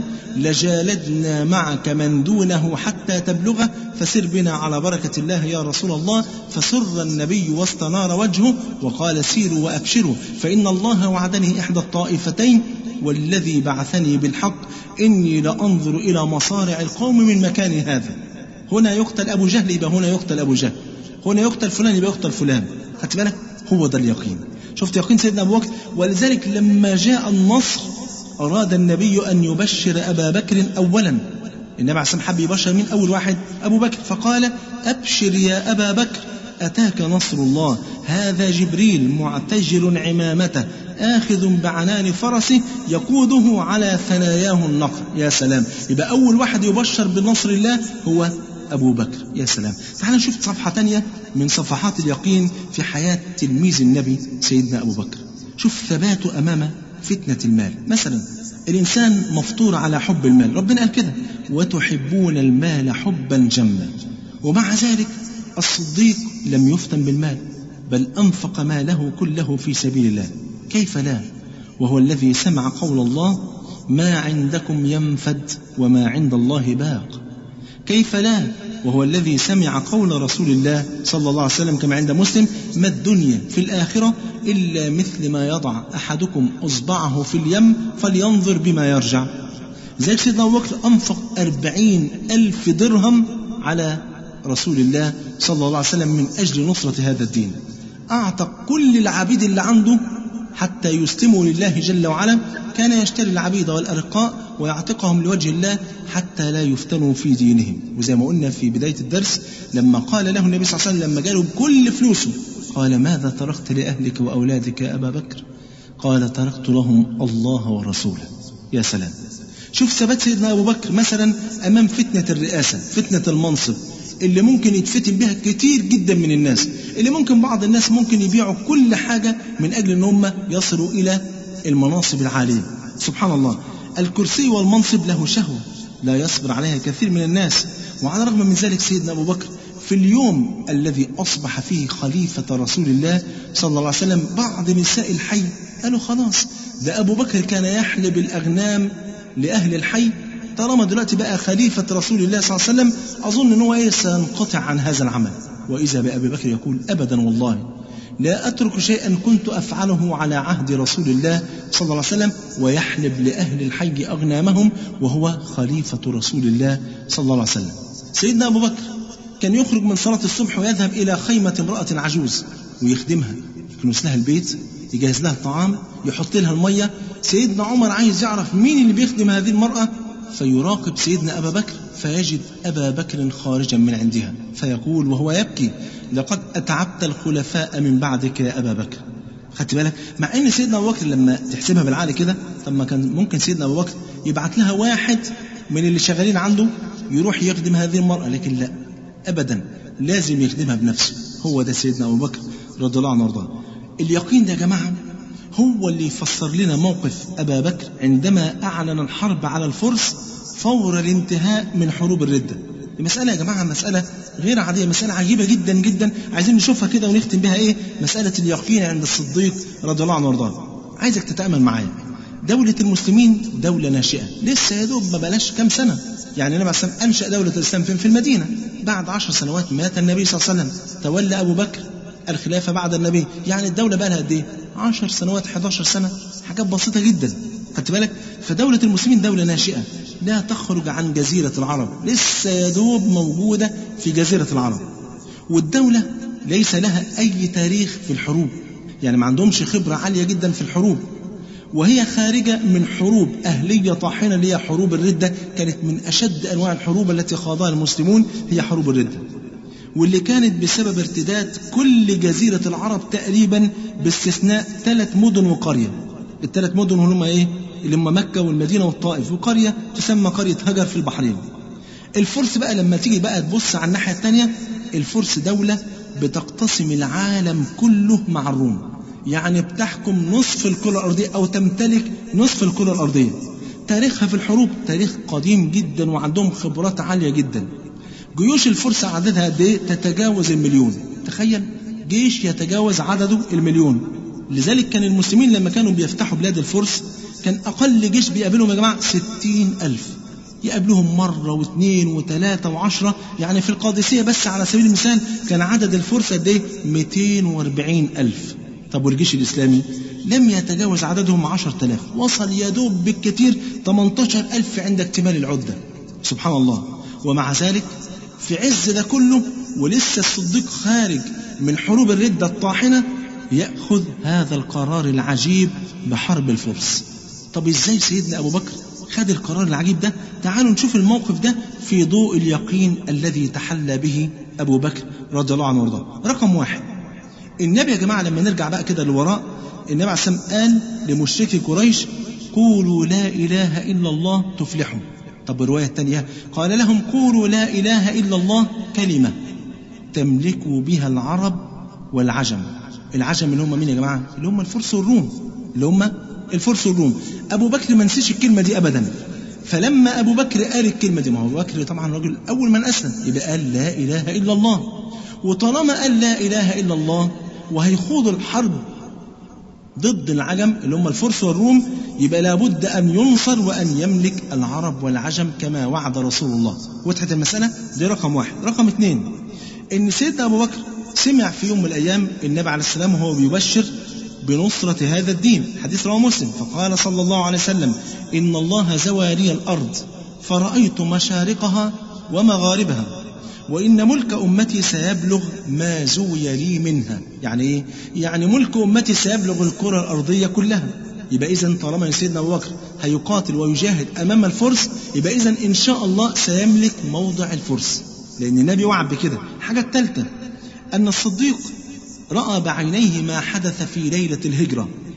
S2: لجالدنا معك من دونه حتى تبلغه فسر بنا على بركة الله يا رسول الله فسر النبي واستنار وجهه وقال سيروا وأبشروا فإن الله وعدني إحدى الطائفتين والذي بعثني بالحق إني لأنظر إلى مصارع القوم من مكان هذا هنا يقتل أبو جهل يبقى هنا يقتل أبو جهل هنا يقتل فلان يبقى يقتل فلان خدت بالك هو ده اليقين شفت يقين سيدنا أبو بكر ولذلك لما جاء النصر أراد النبي أن يبشر أبا بكر أولا النبي عليه الصلاة حب يبشر من أول واحد أبو بكر فقال أبشر يا أبا بكر أتاك نصر الله هذا جبريل معتجل عمامته آخذ بعنان فرسه يقوده على ثناياه النقر يا سلام يبقى أول واحد يبشر بنصر الله هو أبو بكر يا سلام تعال نشوف صفحة تانية من صفحات اليقين في حياة تلميذ النبي سيدنا أبو بكر شوف ثباته أمام فتنة المال مثلا الإنسان مفطور على حب المال ربنا قال كده وتحبون المال حبا جما ومع ذلك الصديق لم يفتن بالمال بل أنفق ماله كله في سبيل الله كيف لا وهو الذي سمع قول الله ما عندكم ينفد وما عند الله باق كيف لا وهو الذي سمع قول رسول الله صلى الله عليه وسلم كما عند مسلم ما الدنيا في الآخرة إلا مثل ما يضع أحدكم أصبعه في اليم فلينظر بما يرجع زي سيدنا أبو بكر أنفق أربعين ألف درهم على رسول الله صلى الله عليه وسلم من أجل نصرة هذا الدين أعتق كل العبيد اللي عنده حتى يسلموا لله جل وعلا كان يشتري العبيد والأرقاء ويعتقهم لوجه الله حتى لا يفتنوا في دينهم وزي ما قلنا في بداية الدرس لما قال له النبي صلى الله عليه وسلم لما جاله بكل فلوسه قال ماذا تركت لأهلك وأولادك يا أبا بكر قال تركت لهم الله ورسوله يا سلام شوف ثبات سيدنا أبو بكر مثلا أمام فتنة الرئاسة فتنة المنصب اللي ممكن يتفتن بها كتير جدا من الناس اللي ممكن بعض الناس ممكن يبيعوا كل حاجة من أجل أن هم يصلوا إلى المناصب العالية سبحان الله الكرسي والمنصب له شهوة لا يصبر عليها كثير من الناس وعلى الرغم من ذلك سيدنا أبو بكر في اليوم الذي أصبح فيه خليفة رسول الله صلى الله عليه وسلم بعض نساء الحي قالوا خلاص ده أبو بكر كان يحلب الأغنام لأهل الحي طالما دلوقتي بقى خليفة رسول الله صلى الله عليه وسلم أظن أن هو إيه سينقطع عن هذا العمل وإذا بأبي بكر يقول أبدا والله لا أترك شيئا كنت أفعله على عهد رسول الله صلى الله عليه وسلم ويحلب لأهل الحي أغنامهم وهو خليفة رسول الله صلى الله عليه وسلم سيدنا أبو بكر كان يخرج من صلاة الصبح ويذهب إلى خيمة امرأة عجوز ويخدمها يكنس لها البيت يجهز لها الطعام يحط لها المية سيدنا عمر عايز يعرف مين اللي بيخدم هذه المرأة فيراقب سيدنا أبا بكر فيجد أبا بكر خارجا من عندها فيقول وهو يبكي لقد أتعبت الخلفاء من بعدك يا أبا بكر خدت بالك مع ان سيدنا ابو بكر لما تحسبها بالعقل كده طب ما كان ممكن سيدنا ابو بكر يبعت لها واحد من اللي شغالين عنده يروح يخدم هذه المراه لكن لا ابدا لازم يخدمها بنفسه هو ده سيدنا ابو بكر رضي الله عنه وارضاه اليقين ده يا جماعه هو اللي يفسر لنا موقف ابا بكر عندما اعلن الحرب على الفرس فور الانتهاء من حروب الرده المسألة يا جماعة مسألة غير عادية مسألة عجيبة جدا جدا عايزين نشوفها كده ونختم بها ايه مسألة اليقين عند الصديق رضي الله عنه وارضاه عايزك تتأمل معايا دولة المسلمين دولة ناشئة لسه يا دوب ما بلاش كام سنة يعني النبي عليه الصلاة والسلام أنشأ دولة الإسلام فين في المدينة بعد عشر سنوات مات النبي صلى الله عليه وسلم تولى أبو بكر الخلافة بعد النبي يعني الدولة بقى لها قد إيه 10 سنوات 11 سنة حاجات بسيطة جدا خدت بالك فدولة المسلمين دولة ناشئة لا تخرج عن جزيرة العرب لسه يا دوب موجودة في جزيرة العرب والدولة ليس لها أي تاريخ في الحروب يعني ما عندهمش خبرة عالية جدا في الحروب وهي خارجة من حروب أهلية طاحنة اللي هي حروب الردة كانت من أشد أنواع الحروب التي خاضها المسلمون هي حروب الردة واللي كانت بسبب ارتداد كل جزيرة العرب تقريبا باستثناء ثلاث مدن وقرية الثلاث مدن هم ايه اللي هم مكة والمدينة والطائف وقرية تسمى قرية هجر في البحرين الفرس بقى لما تيجي بقى تبص على الناحية الثانية الفرس دولة بتقتسم العالم كله مع الروم يعني بتحكم نصف الكرة الأرضية أو تمتلك نصف الكرة الأرضية تاريخها في الحروب تاريخ قديم جدا وعندهم خبرات عالية جدا جيوش الفرس عددها قد ايه تتجاوز المليون تخيل جيش يتجاوز عدده المليون لذلك كان المسلمين لما كانوا بيفتحوا بلاد الفرس كان أقل جيش بيقابلهم يا جماعة ستين ألف يقابلهم مرة واثنين وثلاثة وعشرة يعني في القادسية بس على سبيل المثال كان عدد الفرس قد ايه 240 ألف طب والجيش الإسلامي لم يتجاوز عددهم 10000 وصل يا دوب بالكثير 18000 عند اكتمال العدة سبحان الله ومع ذلك في عز ده كله ولسه الصديق خارج من حروب الردة الطاحنة يأخذ هذا القرار العجيب بحرب الفرس طب ازاي سيدنا أبو بكر خد القرار العجيب ده تعالوا نشوف الموقف ده في ضوء اليقين الذي تحلى به أبو بكر رضي الله عنه وارضاه رقم واحد النبي يا جماعة لما نرجع بقى كده للوراء النبي عليه السلام قال لمشركي قريش قولوا لا إله إلا الله تفلحوا طب الرواية الثانية قال لهم قولوا لا إله إلا الله كلمة تملكوا بها العرب والعجم العجم اللي هم مين يا جماعة اللي هم الفرس والروم اللي هم الفرس والروم أبو بكر ما نسيش الكلمة دي أبدا فلما أبو بكر قال الكلمة دي ما هو أبو بكر طبعا رجل أول من أسلم يبقى قال لا إله إلا الله وطالما قال لا إله إلا الله وهيخوض الحرب ضد العجم اللي هم الفرس والروم يبقى لابد أن ينصر وأن يملك العرب والعجم كما وعد رسول الله وضحت المسألة دي رقم واحد رقم اثنين إن سيدنا أبو بكر سمع في يوم من الأيام النبي عليه السلام وهو بيبشر بنصرة هذا الدين حديث رواه مسلم فقال صلى الله عليه وسلم إن الله زوى لي الأرض فرأيت مشارقها ومغاربها وإن ملك أمتي سيبلغ ما زوي لي منها يعني إيه؟ يعني ملك أمتي سيبلغ الكرة الأرضية كلها يبقى إذا طالما سيدنا أبو بكر هيقاتل ويجاهد أمام الفرس يبقى إذا إن شاء الله سيملك موضع الفرس لأن النبي وعد بكده الحاجة الثالثة أن الصديق رأى بعينيه ما حدث في ليلة الهجرة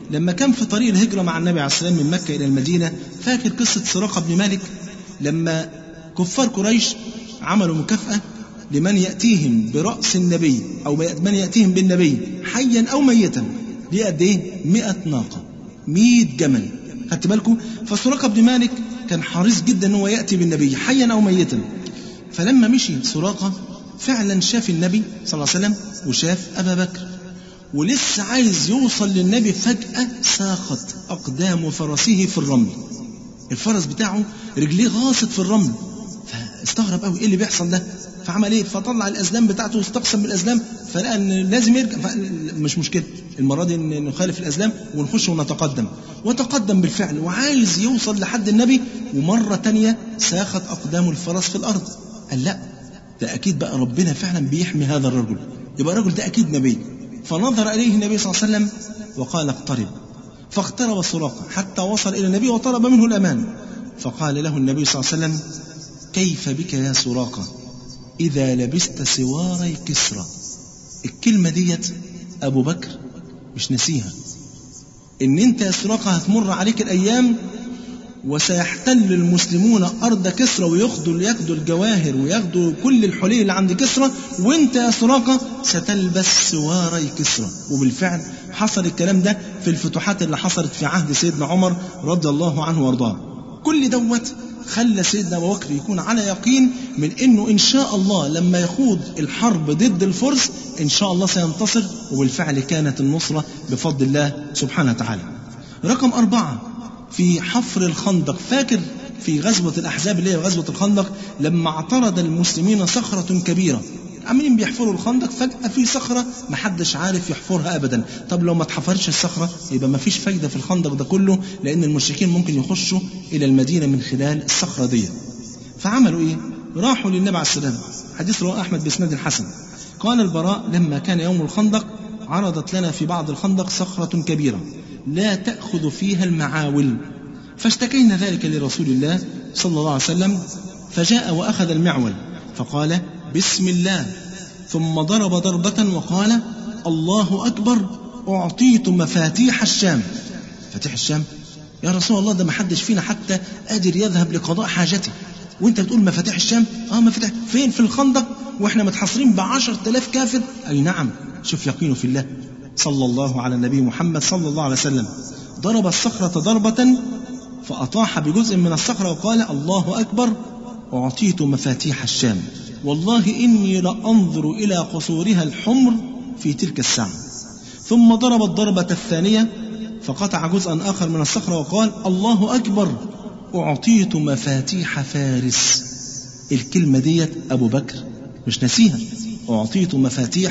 S2: لما كان في طريق الهجرة مع النبي عليه السلام من مكة إلى المدينة فاكر قصة سراقة بن مالك لما كفار قريش عملوا مكافأة لمن يأتيهم برأس النبي أو من يأتيهم بالنبي حيا أو ميتا دي قد إيه؟ 100 ناقة 100 جمل خدت بالكم؟ فسراقة بن مالك كان حريص جدا ان هو ياتي بالنبي حيا او ميتا فلما مشي سراقه فعلا شاف النبي صلى الله عليه وسلم وشاف ابا بكر ولسه عايز يوصل للنبي فجاه ساقط اقدام فرسه في الرمل الفرس بتاعه رجليه غاصت في الرمل فاستغرب قوي ايه اللي بيحصل ده فعمل ايه فطلع الازلام بتاعته واستقسم بالازلام فلقى ان لازم يرجع مش مشكله المره دي نخالف الازلام ونخش ونتقدم وتقدم بالفعل وعايز يوصل لحد النبي ومره تانية ساخت اقدام الفرس في الارض قال لا ده اكيد بقى ربنا فعلا بيحمي هذا الرجل يبقى الرجل ده اكيد نبي فنظر اليه النبي صلى الله عليه وسلم وقال اقترب فاقترب سراقه حتى وصل الى النبي وطلب منه الامان فقال له النبي صلى الله عليه وسلم كيف بك يا سراقه إذا لبست سواري كسرى الكلمة ديت أبو بكر مش نسيها إن أنت يا سراقة هتمر عليك الأيام وسيحتل المسلمون أرض كسرى وياخدوا ياخدوا الجواهر وياخدوا كل الحلي اللي عند كسرى وأنت يا سراقة ستلبس سواري كسرى وبالفعل حصل الكلام ده في الفتوحات اللي حصلت في عهد سيدنا عمر رضي الله عنه وارضاه كل دوت خلى سيدنا ابو بكر يكون على يقين من انه ان شاء الله لما يخوض الحرب ضد الفرس ان شاء الله سينتصر وبالفعل كانت النصره بفضل الله سبحانه وتعالى. رقم اربعه في حفر الخندق فاكر في غزوه الاحزاب اللي هي غزوه الخندق لما اعترض المسلمين صخره كبيره عاملين بيحفروا الخندق فجأة في صخرة محدش عارف يحفرها أبدا طب لو ما اتحفرش الصخرة يبقى ما فيش فايدة في الخندق ده كله لأن المشركين ممكن يخشوا إلى المدينة من خلال الصخرة دي فعملوا إيه راحوا للنبي عليه السلام حديث رواه أحمد بإسناد حسن قال البراء لما كان يوم الخندق عرضت لنا في بعض الخندق صخرة كبيرة لا تأخذ فيها المعاول فاشتكينا ذلك لرسول الله صلى الله عليه وسلم فجاء وأخذ المعول فقال بسم الله ثم ضرب ضربة وقال الله أكبر أعطيت مفاتيح الشام مفاتيح الشام يا رسول الله ده ما حدش فينا حتى قادر يذهب لقضاء حاجته وانت بتقول مفاتيح الشام اه مفاتيح فين في الخندق واحنا متحصرين بعشر تلاف كافر اي نعم شوف يقينه في الله صلى الله على النبي محمد صلى الله عليه وسلم ضرب الصخرة ضربة فأطاح بجزء من الصخرة وقال الله أكبر أعطيت مفاتيح الشام والله إني لأنظر إلى قصورها الحمر في تلك الساعة ثم ضرب الضربة الثانية فقطع جزءا آخر من الصخرة وقال الله أكبر أعطيت مفاتيح فارس الكلمة ديت أبو بكر مش نسيها أعطيت مفاتيح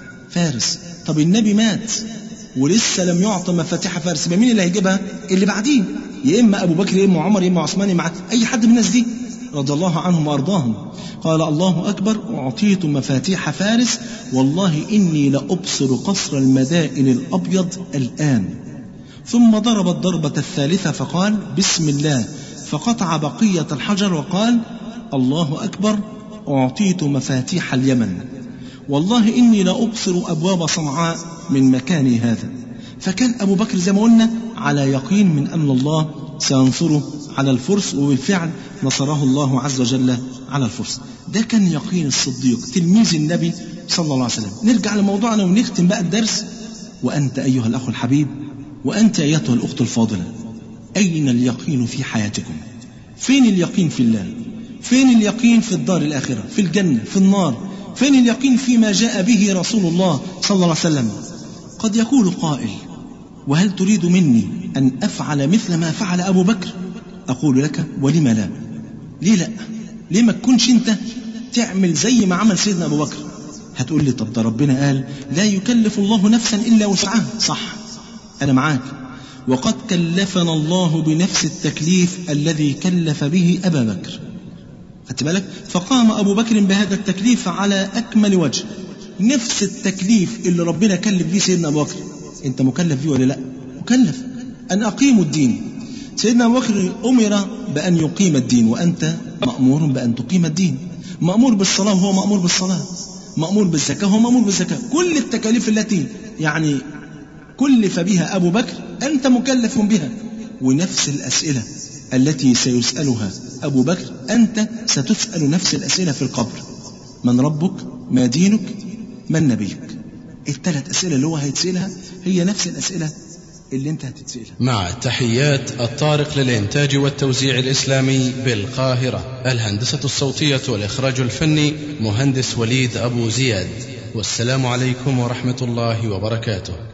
S2: فارس طب النبي مات ولسه لم يعطى مفاتيح فارس يبقى مين اللي هيجيبها اللي بعديه يا إما أبو بكر يا إما عمر يا إما عثمان يا إما أي حد من الناس دي رضي الله عنهم وارضاهم قال الله اكبر اعطيت مفاتيح فارس والله اني لابصر قصر المدائن الابيض الان ثم ضرب الضربه الثالثه فقال بسم الله فقطع بقيه الحجر وقال الله اكبر اعطيت مفاتيح اليمن والله اني لابصر ابواب صنعاء من مكاني هذا فكان ابو بكر زي ما قلنا على يقين من ان الله سينصره على الفرس وبالفعل نصره الله عز وجل على الفرس ده كان يقين الصديق تلميذ النبي صلى الله عليه وسلم نرجع لموضوعنا ونختم بقى الدرس وأنت أيها الأخ الحبيب وأنت أيتها الأخت الفاضلة أين اليقين في حياتكم فين اليقين في الله فين اليقين في الدار الآخرة في الجنة في النار فين اليقين فيما جاء به رسول الله صلى الله عليه وسلم قد يقول قائل وهل تريد مني أن أفعل مثل ما فعل أبو بكر أقول لك ولم لا ليه لا ليه ما تكونش أنت تعمل زي ما عمل سيدنا أبو بكر هتقول لي طب ده ربنا قال لا يكلف الله نفسا إلا وسعها صح أنا معاك وقد كلفنا الله بنفس التكليف الذي كلف به أبا بكر خدت بالك فقام أبو بكر بهذا التكليف على أكمل وجه نفس التكليف اللي ربنا كلف به سيدنا أبو بكر أنت مكلف بيه ولا لا مكلف أن أقيموا الدين سيدنا أبو بكر أمر بأن يقيم الدين وأنت مأمور بأن تقيم الدين مأمور بالصلاة وهو مأمور بالصلاة مأمور بالزكاة وهو مأمور بالزكاة كل التكاليف التي يعني كلف بها أبو بكر أنت مكلف بها ونفس الأسئلة التي سيسألها أبو بكر أنت ستسأل نفس الأسئلة في القبر من ربك ما دينك من نبيك الثلاث أسئلة اللي هو هيتسألها هي نفس الأسئلة اللي أنت هتتسألها
S4: مع تحيات الطارق للإنتاج والتوزيع الإسلامي بالقاهرة الهندسة الصوتية والإخراج الفني مهندس وليد أبو زياد والسلام عليكم ورحمة الله وبركاته